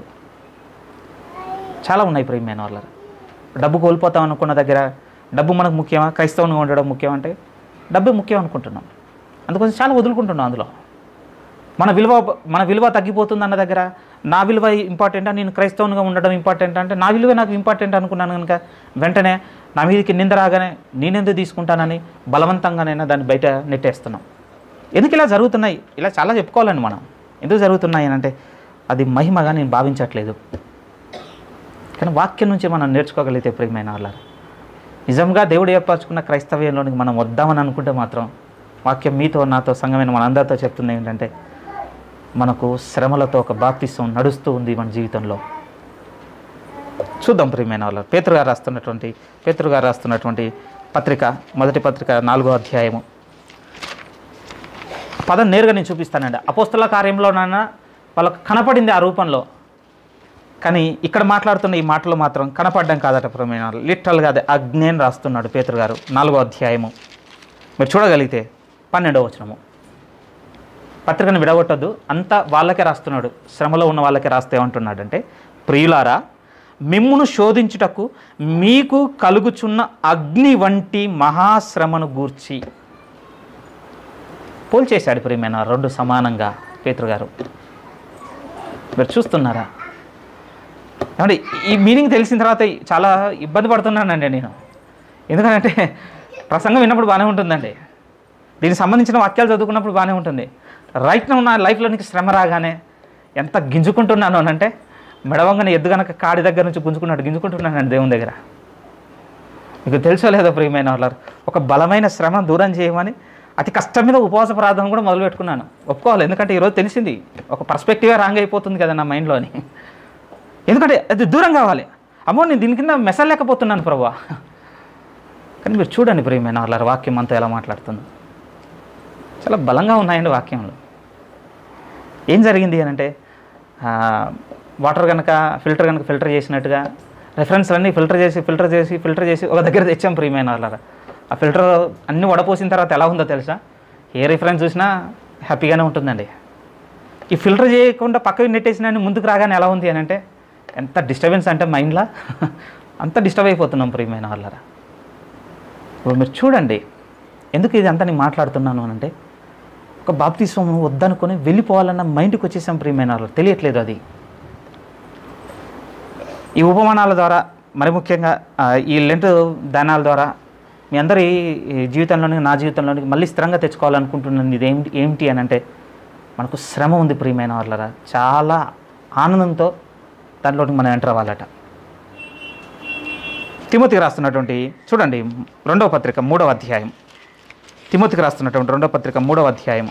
చాలా ఉన్నాయి ప్రియమైన వాళ్ళారా డబ్బు కోల్పోతాం అనుకున్న దగ్గర డబ్బు మనకు ముఖ్యమా క్రైస్తవంగా ఉండడం ముఖ్యం అంటే డబ్బే ముఖ్యం అనుకుంటున్నాం అందుకోసం చాలా వదులుకుంటున్నాం అందులో మన విలువ మన విలువ తగ్గిపోతుంది అన్న దగ్గర నా విలువ ఇంపార్టెంటా నేను క్రైస్తవునిగా ఉండడం ఇంపార్టెంట్ అంటే నా విలువ నాకు ఇంపార్టెంట్ అనుకున్నాను కనుక వెంటనే నా మీదకి నింద రాగానే నేనెందుకు తీసుకుంటానని బలవంతంగానైనా దాన్ని బయట నెట్టేస్తున్నాం ఎందుకు ఇలా జరుగుతున్నాయి ఇలా చాలా చెప్పుకోవాలండి మనం ఎందుకు జరుగుతున్నాయి అని అంటే అది మహిమగా నేను భావించట్లేదు కానీ వాక్యం నుంచి మనం నేర్చుకోగలిగితే ప్రియమైన వాళ్ళ నిజంగా దేవుడు ఏర్పరచుకున్న క్రైస్తవ్యంలోనికి మనం వద్దామని అనుకుంటే మాత్రం వాక్యం మీతో నాతో సంఘమైన మనందరితో చెప్తుంది ఏంటంటే మనకు శ్రమలతో ఒక బాప్తిసం నడుస్తూ ఉంది మన జీవితంలో చూద్దాం ప్రియమైన వాళ్ళు పేతురు గారు రాస్తున్నటువంటి పేతురు గారు రాస్తున్నటువంటి పత్రిక మొదటి పత్రిక నాలుగో అధ్యాయము పదం నేరుగా నేను చూపిస్తానండి అపోస్తల కార్యంలోనైనా వాళ్ళకు కనపడింది ఆ రూపంలో కానీ ఇక్కడ మాట్లాడుతున్న ఈ మాటలు మాత్రం కనపడడం కాదట ప్రమేణ లిటరల్గా అదే అగ్నేని రాస్తున్నాడు పేతురు గారు నాలుగో అధ్యాయము మీరు చూడగలిగితే పన్నెండవ వచనము పత్రికను విడగొట్టద్దు అంతా వాళ్ళకే రాస్తున్నాడు శ్రమలో ఉన్న వాళ్ళకే రాస్తే ఏమంటున్నాడంటే ప్రియులారా మిమ్మును శోధించుటకు మీకు కలుగుచున్న అగ్ని వంటి మహాశ్రమను గూర్చి పోల్చేశాడు ప్రియమైన రెండు సమానంగా పేతురు గారు మీరు చూస్తున్నారా ఏమండి ఈ మీనింగ్ తెలిసిన తర్వాత చాలా ఇబ్బంది పడుతున్నానండి నేను ఎందుకంటే ప్రసంగం విన్నప్పుడు బాగానే ఉంటుందండి దీనికి సంబంధించిన వాక్యాలు చదువుకున్నప్పుడు బాగానే ఉంటుంది రైట్ నా నా లైఫ్లో నీకు శ్రమ రాగానే ఎంత గింజుకుంటున్నాను అని అంటే మెడవంగానే ఎద్దు గనక కాడి దగ్గర నుంచి గుంజుకున్నట్టు గింజుకుంటున్నానండి దేవుని దగ్గర మీకు తెలుసో లేదో ప్రియమైన వాళ్ళ ఒక బలమైన శ్రమ దూరం చేయమని అతి కష్టం మీద ఉపవాస ప్రార్థన కూడా మొదలు పెట్టుకున్నాను ఒప్పుకోవాలి ఎందుకంటే ఈరోజు తెలిసింది ఒక పర్స్పెక్టివే రాంగ్ అయిపోతుంది కదా నా మైండ్లోని ఎందుకంటే అది దూరం కావాలి అమ్మో నేను దీని కింద మెసలేకపోతున్నాను ప్రభా కానీ మీరు చూడండి ప్రియమైన వాళ్ళ వాక్యం అంతా ఎలా మాట్లాడుతుందో చాలా బలంగా ఉన్నాయండి వాక్యంలో ఏం జరిగింది అని అంటే వాటర్ కనుక ఫిల్టర్ కనుక ఫిల్టర్ చేసినట్టుగా రెఫరెన్స్లన్నీ ఫిల్టర్ చేసి ఫిల్టర్ చేసి ఫిల్టర్ చేసి ఒక దగ్గర తెచ్చాం ప్రియమైన వాళ్ళ ఆ ఫిల్టర్ అన్నీ వడపోసిన తర్వాత ఎలా ఉందో తెలుసా ఏ రిఫరెన్స్ చూసినా హ్యాపీగానే ఉంటుందండి ఈ ఫిల్టర్ చేయకుండా పక్కకి నెట్టేసిన ముందుకు రాగానే ఎలా ఉంది అని అంటే ఎంత డిస్టర్బెన్స్ అంటే మైండ్లో అంత డిస్టర్బ్ అయిపోతున్నాం ప్రియమైన వాళ్ళరా ఇప్పుడు మీరు చూడండి ఎందుకు ఇది అంతా నేను మాట్లాడుతున్నాను అని అంటే ఒక బాప్తిస్వం వద్దనుకొని వెళ్ళిపోవాలన్న మైండ్కి వచ్చేసాం ప్రియమైన వాళ్ళు తెలియట్లేదు అది ఈ ఉపమానాల ద్వారా మరి ముఖ్యంగా ఆ, ఈ లెంట్ దానాల ద్వారా మీ అందరి ఈ జీవితంలోనికి నా జీవితంలోనికి మళ్ళీ స్థిరంగా తెచ్చుకోవాలనుకుంటున్నాను ఇది ఏమిటి ఏమిటి అని అంటే మనకు శ్రమ ఉంది ప్రియమైన వాళ్ళరా చాలా ఆనందంతో దాంట్లోకి మనం ఎంటర్ అవ్వాలట తిమోతికి రాస్తున్నటువంటి చూడండి రెండవ పత్రిక మూడవ అధ్యాయం తిమోతికి రాస్తున్నటువంటి రెండవ పత్రిక మూడవ అధ్యాయం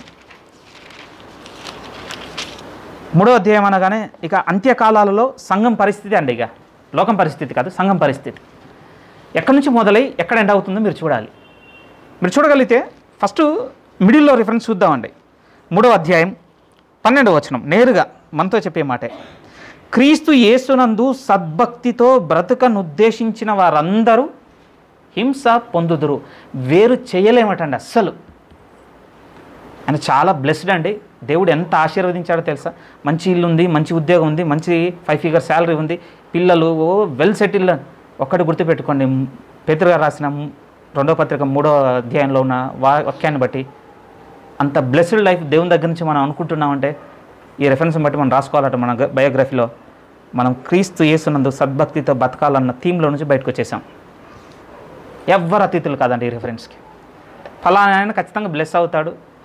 మూడవ అధ్యాయం అనగానే ఇక అంత్యకాలాలలో సంఘం పరిస్థితి అండి ఇక లోకం పరిస్థితి కాదు సంఘం పరిస్థితి ఎక్కడి నుంచి మొదలై ఎక్కడ ఎండ్ అవుతుందో మీరు చూడాలి మీరు చూడగలిగితే ఫస్ట్ మిడిల్లో రిఫరెన్స్ చూద్దామండి మూడవ అధ్యాయం పన్నెండవ వచనం నేరుగా మనతో చెప్పే మాటే క్రీస్తు యేసునందు సద్భక్తితో బ్రతుకనుద్దేశించిన వారందరూ హింస పొందుదురు వేరు చేయలేమటండి అస్సలు ఆయన చాలా బ్లెస్డ్ అండి దేవుడు ఎంత ఆశీర్వదించాడో తెలుసా మంచి ఇల్లు ఉంది మంచి ఉద్యోగం ఉంది మంచి ఫైవ్ ఫిగర్ శాలరీ ఉంది పిల్లలు ఓ వెల్ సెటిల్ ఒక్కటి గుర్తుపెట్టుకోండి పేతురు గారు రాసిన రెండో పత్రిక మూడో అధ్యాయంలో ఉన్న వా వాక్యాన్ని బట్టి అంత బ్లెస్డ్ లైఫ్ దేవుని దగ్గర నుంచి మనం అనుకుంటున్నామంటే ఈ రెఫరెన్స్ని బట్టి మనం రాసుకోవాలట మన గ- బయోగ్రఫీలో మనం క్రీస్తు యేసునందు సద్భక్తితో బతకాలన్న థీమ్లో నుంచి బయటకు వచ్చేసాం ఎవ్వరు అతిథులు కాదండి ఈ రెఫరెన్స్కి ఫలానా ఆయన ఖచ్చితంగా బ్లెస్ అవుతాడు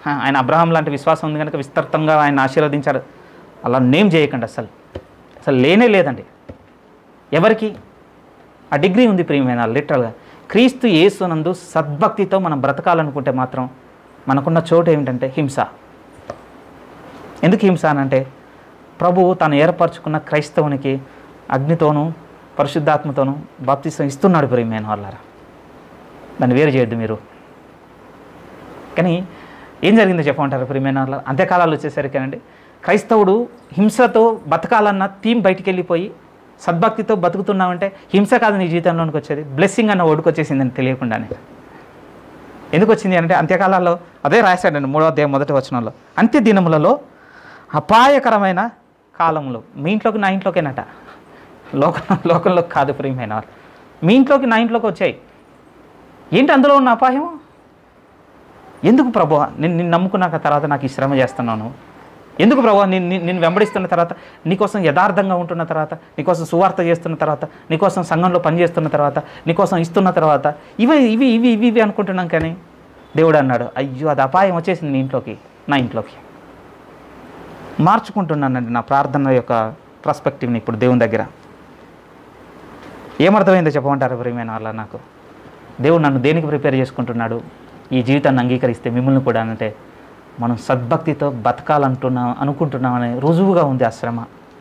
హా, ఆయన అబ్రహాం లాంటి విశ్వాసం ఉంది కనుక విస్తృతంగా ఆయన ఆశీర్వదించాడు అలా నేమ్ చేయకండి అసలు అసలు లేనే లేదండి ఎవరికి ఆ డిగ్రీ ఉంది ప్రియమైన లిటరల్గా క్రీస్తు యేసునందు సద్భక్తితో మనం బ్రతకాలనుకుంటే మాత్రం మనకున్న చోటు ఏమిటంటే హింస ఎందుకు హింస అనంటే ప్రభువు తాను ఏర్పరచుకున్న క్రైస్తవునికి అగ్నితోనూ పరిశుద్ధాత్మతోనూ బాప్తిసం ఇస్తున్నాడు ప్రియమైన వాళ్ళారా దాన్ని వేరు చేయొద్దు మీరు కానీ ఏం జరిగిందో చెప్పమంటారు ప్రియమైన వాళ్ళ అంత్యకాలాలు వచ్చేసరికేనండి క్రైస్తవుడు హింసతో బతకాలన్న థీమ్ బయటికి వెళ్ళిపోయి సద్భక్తితో బతుకుతున్నామంటే హింస కాదు నీ జీవితంలోనికి వచ్చేది బ్లెస్సింగ్ అన్న ఓడుకు వచ్చేసిందని తెలియకుండానే ఎందుకు వచ్చింది అంటే అంత్యకాలాల్లో అదే రాశాడండి మూడవ అధ్యాయం మొదటి వచనంలో అంత్య దినములలో అపాయకరమైన కాలంలో మీ ఇంట్లోకి నా ఇంట్లోకేనట లోక లోకంలో కాదు ప్రియమైన వారు మీ ఇంట్లోకి నా ఇంట్లోకి వచ్చాయి ఏంటి అందులో ఉన్న అపాయం ఎందుకు ప్రభు నేను నిన్ను నమ్ముకున్నాక తర్వాత నాకు ఈ శ్రమ చేస్తున్నాను ఎందుకు ప్రభు నేను నిన్ను వెంబడిస్తున్న తర్వాత నీకోసం యథార్థంగా ఉంటున్న తర్వాత నీకోసం సువార్త చేస్తున్న తర్వాత నీకోసం సంఘంలో పనిచేస్తున్న తర్వాత నీకోసం ఇస్తున్న తర్వాత ఇవి ఇవి ఇవి ఇవి ఇవి అనుకుంటున్నాం కానీ దేవుడు అన్నాడు అయ్యో అది అపాయం వచ్చేసింది నీ ఇంట్లోకి నా ఇంట్లోకి మార్చుకుంటున్నానండి నా ప్రార్థన యొక్క పర్స్పెక్టివ్ని ఇప్పుడు దేవుని దగ్గర ఏమర్థమైందో చెప్పమంటారు ప్రియమైన వాళ్ళ నాకు దేవుడు నన్ను దేనికి ప్రిపేర్ చేసుకుంటున్నాడు ఈ జీవితాన్ని అంగీకరిస్తే మిమ్మల్ని కూడా అంటే మనం సద్భక్తితో బతకాలంటున్నాం అనుకుంటున్నామనే రుజువుగా ఉంది ఆ శ్రమ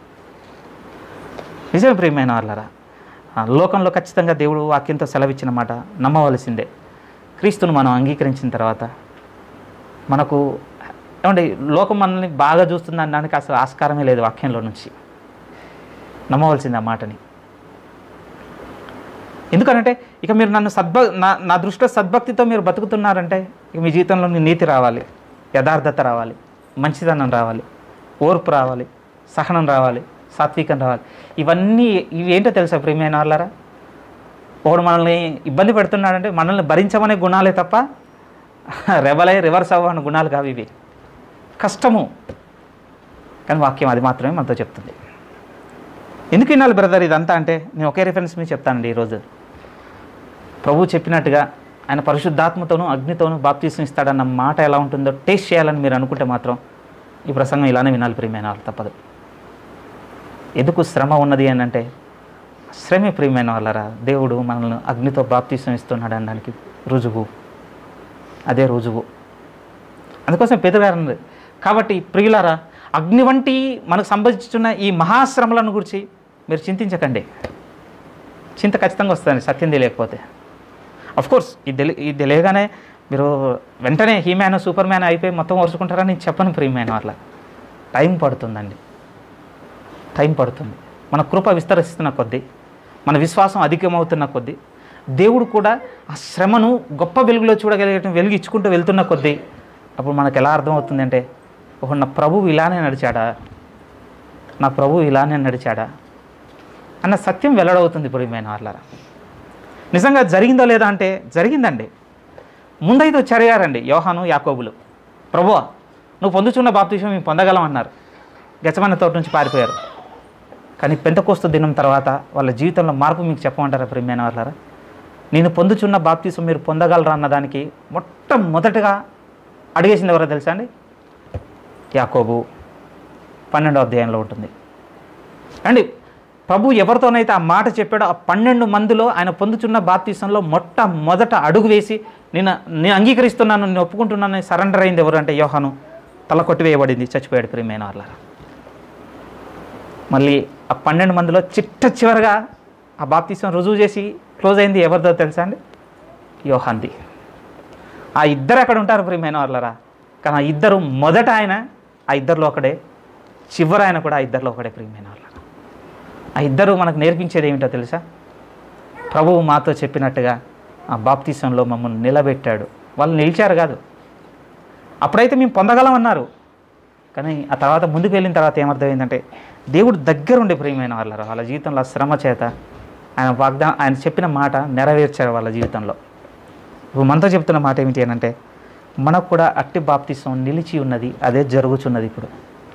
నిజమే ప్రియమైన వాళ్ళరా ఆ లోకంలో ఖచ్చితంగా దేవుడు వాక్యంతో సెలవిచ్చిన మాట నమ్మవలసిందే క్రీస్తును మనం అంగీకరించిన తర్వాత మనకు ఏమంటే లోకం మనల్ని బాగా చూస్తుంది అనడానికి అసలు ఆస్కారమే లేదు వాక్యంలో నుంచి నమ్మవలసింది ఆ మాటని ఎందుకనంటే ఇక మీరు నన్ను సద్భ నా నా దృష్టిలో సద్భక్తితో మీరు బతుకుతున్నారంటే ఇక మీ జీవితంలో మీ నీతి రావాలి యథార్థత రావాలి మంచిదనం రావాలి ఓర్పు రావాలి సహనం రావాలి సాత్వికం రావాలి ఇవన్నీ ఇవి ఏంటో తెలుసా ప్రియమైన వాళ్ళారా ఒకడు మనల్ని ఇబ్బంది పెడుతున్నాడంటే మనల్ని భరించమనే గుణాలే తప్ప రెబలై రివర్స్ అవ్వని గుణాలు కావు ఇవి కష్టము కానీ వాక్యం అది మాత్రమే మనతో చెప్తుంది ఎందుకు వినాలి బ్రదర్ ఇదంతా అంటే నేను ఒకే రిఫరెన్స్ మీద చెప్తానండి ఈరోజు ప్రభు చెప్పినట్టుగా ఆయన పరిశుద్ధాత్మతోనూ అగ్నితోనూ బాప్తీసం ఇస్తాడన్న మాట ఎలా ఉంటుందో టేస్ట్ చేయాలని మీరు అనుకుంటే మాత్రం ఈ ప్రసంగం ఇలానే వినాలి ప్రియమైన వాళ్ళు తప్పదు ఎందుకు శ్రమ ఉన్నది అని అంటే శ్రమే ప్రియమైన వాళ్ళరా దేవుడు మనల్ని అగ్నితో బాప్తీసం ఇస్తున్నాడు అనడానికి రుజువు అదే రుజువు అందుకోసం పెద్దగారు అన్నది కాబట్టి ప్రియులారా అగ్ని వంటి మనకు సంబంధించిన ఈ మహాశ్రమలను గురించి మీరు చింతించకండి చింత ఖచ్చితంగా వస్తుందండి సత్యం తెలియకపోతే అఫ్ కోర్స్ ఇది తెలి ఇది తెలియగానే మీరు వెంటనే హీ మ్యాన్ సూపర్ మ్యాన్ అయిపోయి మొత్తం ఓర్చుకుంటారని నేను చెప్పను ప్రీ మ్యాన్ అట్లా టైం పడుతుందండి టైం పడుతుంది మన కృప విస్తరిస్తున్న కొద్దీ మన విశ్వాసం అధికమవుతున్న కొద్దీ దేవుడు కూడా ఆ శ్రమను గొప్ప వెలుగులో చూడగలిగే వెలుగు ఇచ్చుకుంటూ వెళ్తున్న కొద్దీ అప్పుడు మనకు ఎలా అర్థమవుతుంది అంటే ఓహో నా ప్రభువు ఇలానే నడిచాడా నా ప్రభువు ఇలానే నడిచాడా అన్న సత్యం వెల్లడవుతుంది ప్రియమైన వాళ్ళారా నిజంగా జరిగిందో లేదా అంటే జరిగిందండి ముందైతే చరిగారండి యోహాను యాకోబులు ప్రభువా నువ్వు పొందుచున్న బాప్తీసం మేము పొందగలం అన్నారు గచ్చమన్న తోట నుంచి పారిపోయారు కానీ పెంతకోస్తు దినం తర్వాత వాళ్ళ జీవితంలో మార్పు మీకు చెప్పమంటారా ప్రియమైన వాళ్ళారా నేను పొందుచున్న బాప్తీసం మీరు పొందగలరా అన్నదానికి మొట్టమొదటగా అడిగేసింది ఎవరో తెలుసా అండి యాకోబు పన్నెండో అధ్యాయంలో ఉంటుంది అండి ప్రభు ఎవరితోనైతే ఆ మాట చెప్పాడో ఆ పన్నెండు మందిలో ఆయన పొందుచున్న బాప్తీసంలో మొట్టమొదట అడుగు వేసి నేను నేను అంగీకరిస్తున్నాను నేను ఒప్పుకుంటున్నాను సరెండర్ అయింది ఎవరు అంటే యోహాను తల కొట్టివేయబడింది చచ్చిపోయాడు ప్రియమైన వాళ్ళ మళ్ళీ ఆ పన్నెండు మందిలో చిట్ట చివరగా ఆ బాప్తీసం రుజువు చేసి క్లోజ్ అయింది ఎవరిదో తెలుసా అండి యోహాంది ఆ ఇద్దరు అక్కడ ఉంటారు ప్రియమైన వాళ్ళరా కానీ ఆ ఇద్దరు మొదట ఆయన ఆ ఇద్దరిలో ఒకడే చివర ఆయన కూడా ఆ ఇద్దరిలో ఒకడే ప్రియమైన వాళ్ళరా ఆ ఇద్దరు మనకు నేర్పించేది ఏమిటో తెలుసా ప్రభువు మాతో చెప్పినట్టుగా ఆ బాప్తీసంలో మమ్మల్ని నిలబెట్టాడు వాళ్ళు నిలిచారు కాదు అప్పుడైతే మేము పొందగలం అన్నారు కానీ ఆ తర్వాత ముందుకు వెళ్ళిన తర్వాత ఏమర్థమైందంటే దేవుడు దగ్గరుండి ప్రియమైన వాళ్ళ వాళ్ళ జీవితంలో ఆ శ్రమ చేత ఆయన వాగ్దా ఆయన చెప్పిన మాట నెరవేర్చారు వాళ్ళ జీవితంలో ఇప్పుడు మనతో చెప్తున్న మాట ఏమిటి అని అంటే మనకు కూడా అట్టి బాప్తిసం నిలిచి ఉన్నది అదే జరుగుచున్నది ఇప్పుడు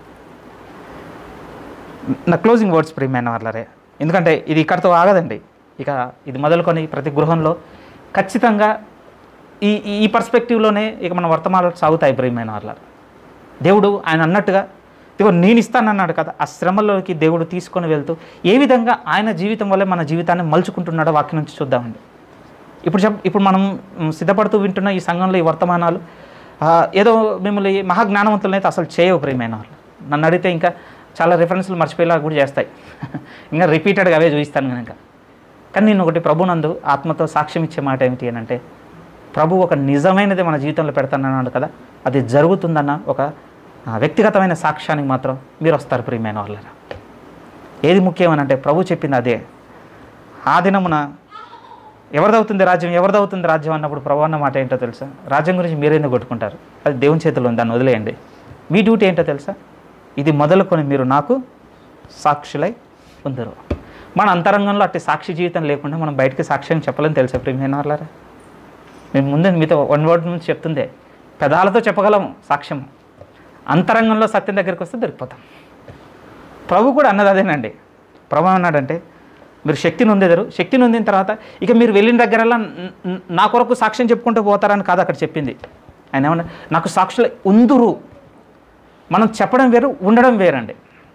నా క్లోజింగ్ వర్డ్స్ ప్రియమైన వాళ్ళరే ఎందుకంటే ఇది ఇక్కడితో ఆగదండి ఇక ఇది మొదలుకొని ప్రతి గృహంలో ఖచ్చితంగా ఈ ఈ పర్స్పెక్టివ్లోనే ఇక మన వర్తమానాలు సాగుతాయి ప్రియమైన వాళ్ళ దేవుడు ఆయన అన్నట్టుగా ఇదిగో నేను ఇస్తానన్నాడు కదా ఆ శ్రమలోకి దేవుడు తీసుకొని వెళ్తూ ఏ విధంగా ఆయన జీవితం వల్లే మన జీవితాన్ని మలుచుకుంటున్నాడో వాక్యం నుంచి చూద్దామండి ఇప్పుడు చెప్ ఇప్పుడు మనం మ్, సిద్ధపడుతూ వింటున్న ఈ సంఘంలో ఈ వర్తమానాలు ఆ, ఏదో మిమ్మల్ని మహాజ్ఞానవంతులను అయితే అసలు చేయవు ప్రియమైన వాళ్ళు నన్ను అడిగితే ఇంకా చాలా రిఫరెన్స్లు మర్చిపోయేలా కూడా చేస్తాయి ఇంకా రిపీటెడ్గా అవే చూపిస్తాను కనుక కానీ నేను ఒకటి ప్రభునందు ఆత్మతో సాక్ష్యం ఇచ్చే మాట ఏమిటి అని అంటే ప్రభు ఒక నిజమైనది మన జీవితంలో పెడతానన్నాడు కదా అది జరుగుతుందన్న ఒక ఆ, వ్యక్తిగతమైన సాక్ష్యానికి మాత్రం మీరు వస్తారు ప్రియమైన వాళ్ళరా ఏది ముఖ్యం అని అంటే ప్రభు చెప్పింది అదే ఆ దినమున ఎవరిదవుతుంది రాజ్యం ఎవరిదవుతుంది రాజ్యం అన్నప్పుడు ప్రభు అన్న మాట ఏంటో తెలుసా రాజ్యం గురించి మీరేందుకు కొట్టుకుంటారు అది దేవుని చేతిలో ఉంది దాన్ని వదిలేయండి మీ డ్యూటీ ఏంటో తెలుసా ఇది మొదలుకొని మీరు నాకు సాక్షులై ఉందరు మన అంతరంగంలో అట్టి సాక్షి జీవితం లేకుండా మనం బయటికి సాక్ష్యం చెప్పలేని తెలుసా ప్రియమైన వాళ్ళారా మేము ముందే మీతో వన్ వర్డ్ నుంచి చెప్తుందే పెదాలతో చెప్పగలము సాక్ష్యం అంతరంగంలో సత్యం దగ్గరికి వస్తే దొరికిపోతాం ప్రభు కూడా అన్నది అదేనండి ప్రభు అన్నాడంటే మీరు శక్తిని పొందేదారు శక్తిని పొందిన తర్వాత ఇక మీరు వెళ్ళిన దగ్గరల్లా న- న- నా కొరకు సాక్ష్యం చెప్పుకుంటూ పోతారని కాదు అక్కడ చెప్పింది ఆయన ఏమన్నా నాకు సాక్షులు ఉందురు మనం చెప్పడం వేరు ఉండడం వేరండి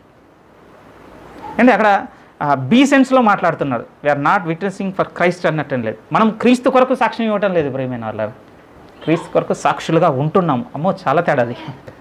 అంటే అక్కడ బీ సెన్స్లో మాట్లాడుతున్నారు we are not witnessing for Christ అన్నట్టు లేదు మనం క్రీస్తు కొరకు సాక్ష్యం ఇవ్వటం లేదు ప్రియమైన వాళ్ళ క్రీస్తు కొరకు సాక్షులుగా ఉంటున్నాం అమ్మో చాలా తేడాది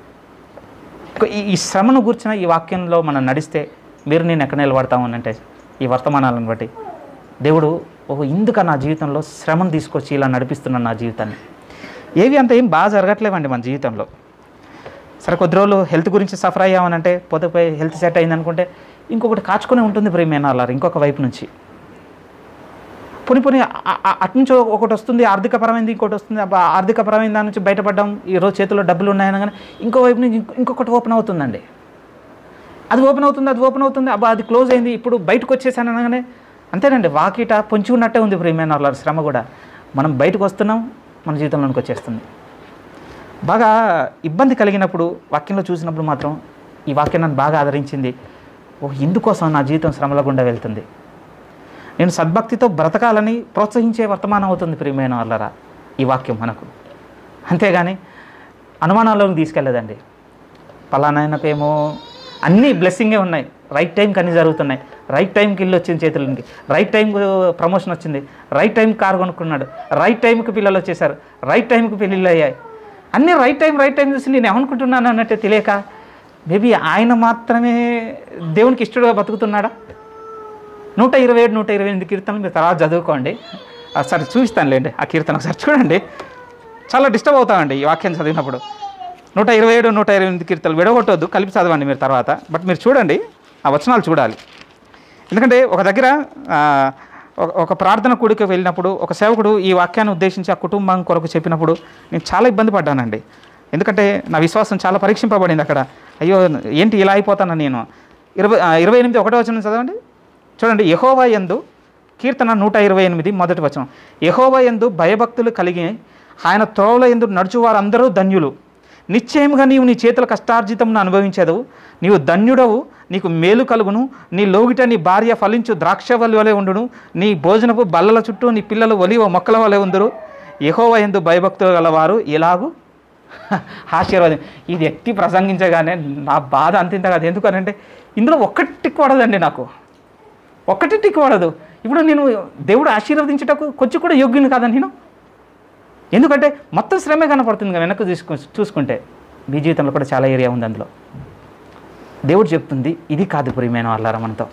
ఒక ఈ ఈ శ్రమను కూర్చిన ఈ వాక్యంలో మనం నడిస్తే మీరు నేను ఎక్కడ నిలబడతాము అని అంటే ఈ వర్తమానాలను బట్టి దేవుడు ఓహో ఇందుక నా జీవితంలో శ్రమను తీసుకొచ్చి ఇలా నడిపిస్తున్నాను నా జీవితాన్ని ఏవి అంత ఏం బాగా జరగట్లేవండి మన జీవితంలో సరే కొద్ది రోజులు హెల్త్ గురించి సఫర్ అయ్యామనంటే పోతే పోయి హెల్త్ సెట్ అయింది అనుకుంటే ఇంకొకటి కాచుకొని ఉంటుంది ప్రేమేనా అలా ఇంకొక వైపు నుంచి పోని పోని ఆ- ఆ- అటు నుంచి ఒకటి వస్తుంది ఆర్థికపరమైనది ఇంకోటి వస్తుంది అబ్బా ఆర్థికపరమైన దాని నుంచి బయటపడ్డాం ఈ రోజు చేతిలో డబ్బులు ఉన్నాయనగానే ఇంకో వైపు నుంచి ఇంకొ- ఇంకొకటి ఓపెన్ అవుతుందండి అది ఓపెన్ అవుతుంది అది ఓపెన్ అవుతుంది అబ్బా అది క్లోజ్ అయింది ఇప్పుడు బయటకు వచ్చేసాను అనగానే అంతేనండి వాకిట పొంచి ఉన్నట్టే ఉంది ప్రియమైన వాళ్ళ శ్రమ కూడా మనం బయటకు వస్తున్నాం మన జీవితంలోనికి వచ్చేస్తుంది బాగా ఇబ్బంది కలిగినప్పుడు వాక్యంలో చూసినప్పుడు మాత్రం ఈ వాక్యం నన్ను బాగా ఆదరించింది ఓ ఇందుకోసం నా జీవితం శ్రమల గుండా వెళ్తుంది నేను సద్భక్తితో బ్రతకాలని ప్రోత్సహించే వర్తమానం అవుతుంది ప్రియమైన వాళ్ళరా ఈ వాక్యం మనకు అంతేగాని అనుమానాల్లోకి తీసుకెళ్ళదండి పలానాయనకేమో అన్నీ బ్లెస్సింగే ఉన్నాయి రైట్ టైంకి అన్నీ జరుగుతున్నాయి రైట్ టైంకి ఇల్లు వచ్చింది చేతులకి రైట్ టైంకి ప్రమోషన్ వచ్చింది రైట్ టైంకి కారు కొనుక్కున్నాడు రైట్ టైంకి పిల్లలు వచ్చేసారు రైట్ టైంకి పెళ్ళిళ్ళు అయ్యాయి అన్నీ రైట్ టైం రైట్ టైం చూసి నేను ఏమనుకుంటున్నాను అన్నట్టే తెలియక మేబీ ఆయన మాత్రమే దేవునికి ఇష్టడుగా బతుకుతున్నాడా నూట ఇరవై ఏడు నూట ఇరవై ఎనిమిది కీర్తనలు మీరు తర్వాత చదువుకోండి ఒకసారి చూపిస్తానులేండి ఆ కీర్తన ఒకసారి చూడండి చాలా డిస్టర్బ్ అవుతామండి ఈ వాక్యం చదివినప్పుడు నూట ఇరవై ఏడు నూట ఇరవై ఎనిమిది కీర్తనలు విడగొట్టొద్దు కలిపి చదవండి మీరు తర్వాత బట్ మీరు చూడండి ఆ వచనాలు చూడాలి ఎందుకంటే ఒక దగ్గర ఆ, ఒక- ఒక ప్రార్థన కూడికి వెళ్ళినప్పుడు ఒక సేవకుడు ఈ వాక్యాన్ని ఉద్దేశించి ఆ కుటుంబం కొరకు చెప్పినప్పుడు నేను చాలా ఇబ్బంది పడ్డానండి ఎందుకంటే నా విశ్వాసం చాలా పరీక్షింపబడింది అక్కడ అయ్యో ఏంటి ఇలా అయిపోతాను నేను ఇరవై ఆ, ఇరవై ఎనిమిది ఒకటో వచనం చదవండి చూడండి యహోవా యందు కీర్తన నూట ఇరవై ఎనిమిది మొదటి వచనం యహోవా యందు భయభక్తులు కలిగి ఆయన త్రోవల ఎందు నడుచు వారందరూ ధన్యులు నిశ్చయముగా నీవు నీ చేతుల కష్టార్జితమును అనుభవించదవు నీవు ధన్యుడవు నీకు మేలు కలుగును నీ లోగిట నీ భార్య ఫలించు ద్రాక్షవల్లి వలె ఉండును నీ భోజనపు బల్లల చుట్టూ నీ పిల్లలు ఒలివ మొక్కల వలె ఉందరు యహోవ ఎందు భయభక్తులు గలవారు ఎలాగూ ఆశీర్వాదం ఇది ఎత్తి ప్రసంగించగానే నా బాధ అంతింత కాదు ఎందుకనంటే ఇందులో ఒక్కటి కూడదండి నాకు ఒక్కటి టిక్ పడదు ఇప్పుడు నేను దేవుడు ఆశీర్వదించటకు కొంచెం కూడా యోగ్యుని కాదా నేను ఎందుకంటే మొత్తం శ్రమే కనపడుతుంది కదా వెనక్కి తీసుకు చూసుకుంటే మీ జీవితంలో కూడా చాలా ఏరియా ఉంది అందులో దేవుడు చెప్తుంది ఇది కాదు ప్రియమైన వాళ్ళారా మనతో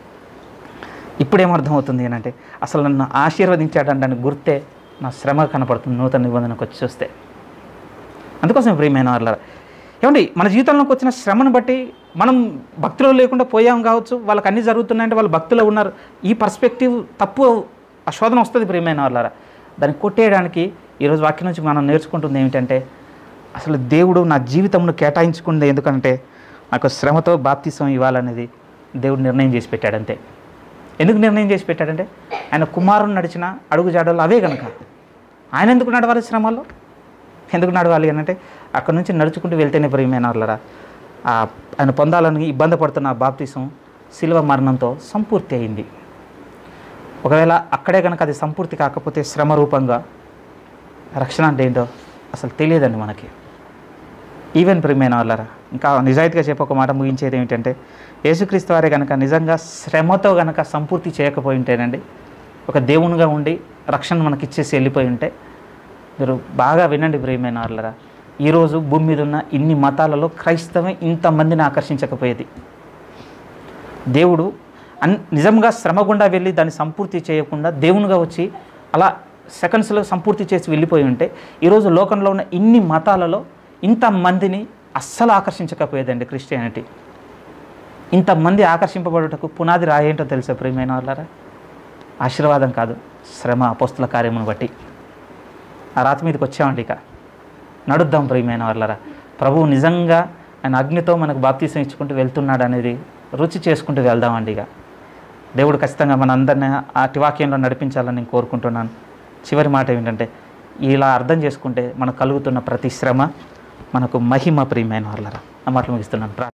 ఇప్పుడేం అర్థమవుతుంది అని అంటే అసలు నన్ను ఆశీర్వదించాడని గుర్తే నా శ్రమ కనపడుతుంది నూతన నిబంధనకు వచ్చి చూస్తే అందుకోసం ప్రియమైన వాళ్ళారా ఏమండి మన జీవితంలోకి వచ్చిన శ్రమను బట్టి మనం భక్తిలో లేకుండా పోయాం కావచ్చు వాళ్ళకి అన్నీ జరుగుతున్నాయంటే వాళ్ళు భక్తిలో ఉన్నారు ఈ పర్స్పెక్టివ్ తప్పు ఆ శోధన వస్తుంది ప్రియమైన వాళ్ళారా దాన్ని కొట్టేయడానికి ఈరోజు వాక్యం నుంచి మనం నేర్చుకుంటుంది ఏమిటంటే అసలు దేవుడు నా జీవితంను కేటాయించుకుంది ఎందుకంటే నాకు శ్రమతో బాప్తిసం ఇవ్వాలనేది దేవుడు నిర్ణయం చేసి పెట్టాడు అంతే ఎందుకు నిర్ణయం చేసి పెట్టాడంటే ఆయన కుమారుని నడిచిన అడుగు జాడలు అవే కనుక ఆయన ఎందుకు నడవాలి శ్రమల్లో ఎందుకు నడవాలి అని అంటే అక్కడ నుంచి నడుచుకుంటూ వెళ్తేనే ప్రియమైన వాళ్ళరా ఆ ఆయన పొందాలని ఇబ్బంది పడుతున్న ఆ బాప్తిసం శిలువ మరణంతో సంపూర్తి అయింది ఒకవేళ అక్కడే కనుక అది సంపూర్తి కాకపోతే శ్రమ రూపంగా రక్షణ అంటే ఏంటో అసలు తెలియదండి మనకి ఈవెన్ ప్రియమైన వాళ్ళరా ఇంకా నిజాయితీగా చెప్పి ఒక మాట ముగించేది ఏమిటంటే యేసుక్రీస్తు వారే కనుక నిజంగా శ్రమతో కనుక సంపూర్తి చేయకపోయి ఉంటేనండి ఒక దేవునిగా ఉండి రక్షణ మనకి ఇచ్చేసి వెళ్ళిపోయి ఉంటే మీరు బాగా వినండి ప్రియమైన వాళ్ళరా ఈరోజు భూమి మీద ఉన్న ఇన్ని మతాలలో క్రైస్తవం ఇంతమందిని ఆకర్షించకపోయేది దేవుడు అన్ నిజంగా శ్రమ గుండా వెళ్ళి దాన్ని సంపూర్తి చేయకుండా దేవునిగా వచ్చి అలా సెకండ్స్లో సంపూర్తి చేసి వెళ్ళిపోయి ఉంటే ఈరోజు లోకంలో ఉన్న ఇన్ని మతాలలో ఇంతమందిని అస్సలు ఆకర్షించకపోయేదండి క్రిస్టియానిటీ ఇంతమంది ఆకర్షింపబడుటకు పునాది రాయేంటో తెలుసా ప్రియమైన వాళ్ళారా ఆశీర్వాదం కాదు శ్రమ అపోస్తుల కార్యమును బట్టి ఆ రాతి మీదకి వచ్చామండి ఇక నడుద్దాం ప్రియమైన వాళ్ళరా ప్రభువు నిజంగా ఆయన అగ్నితో మనకు బాప్తీసం ఇచ్చుకుంటూ వెళ్తున్నాడు అనేది రుచి చేసుకుంటూ వెళ్దామండి ఇక దేవుడు ఖచ్చితంగా మన అందరినీ ఆ వాక్యంలో నడిపించాలని నేను కోరుకుంటున్నాను చివరి మాట ఏమిటంటే ఇలా అర్థం చేసుకుంటే మనకు కలుగుతున్న ప్రతి శ్రమ మనకు మహిమ ప్రియమైన వాళ్ళరా ఆ మాటలు ముగిస్తున్నాను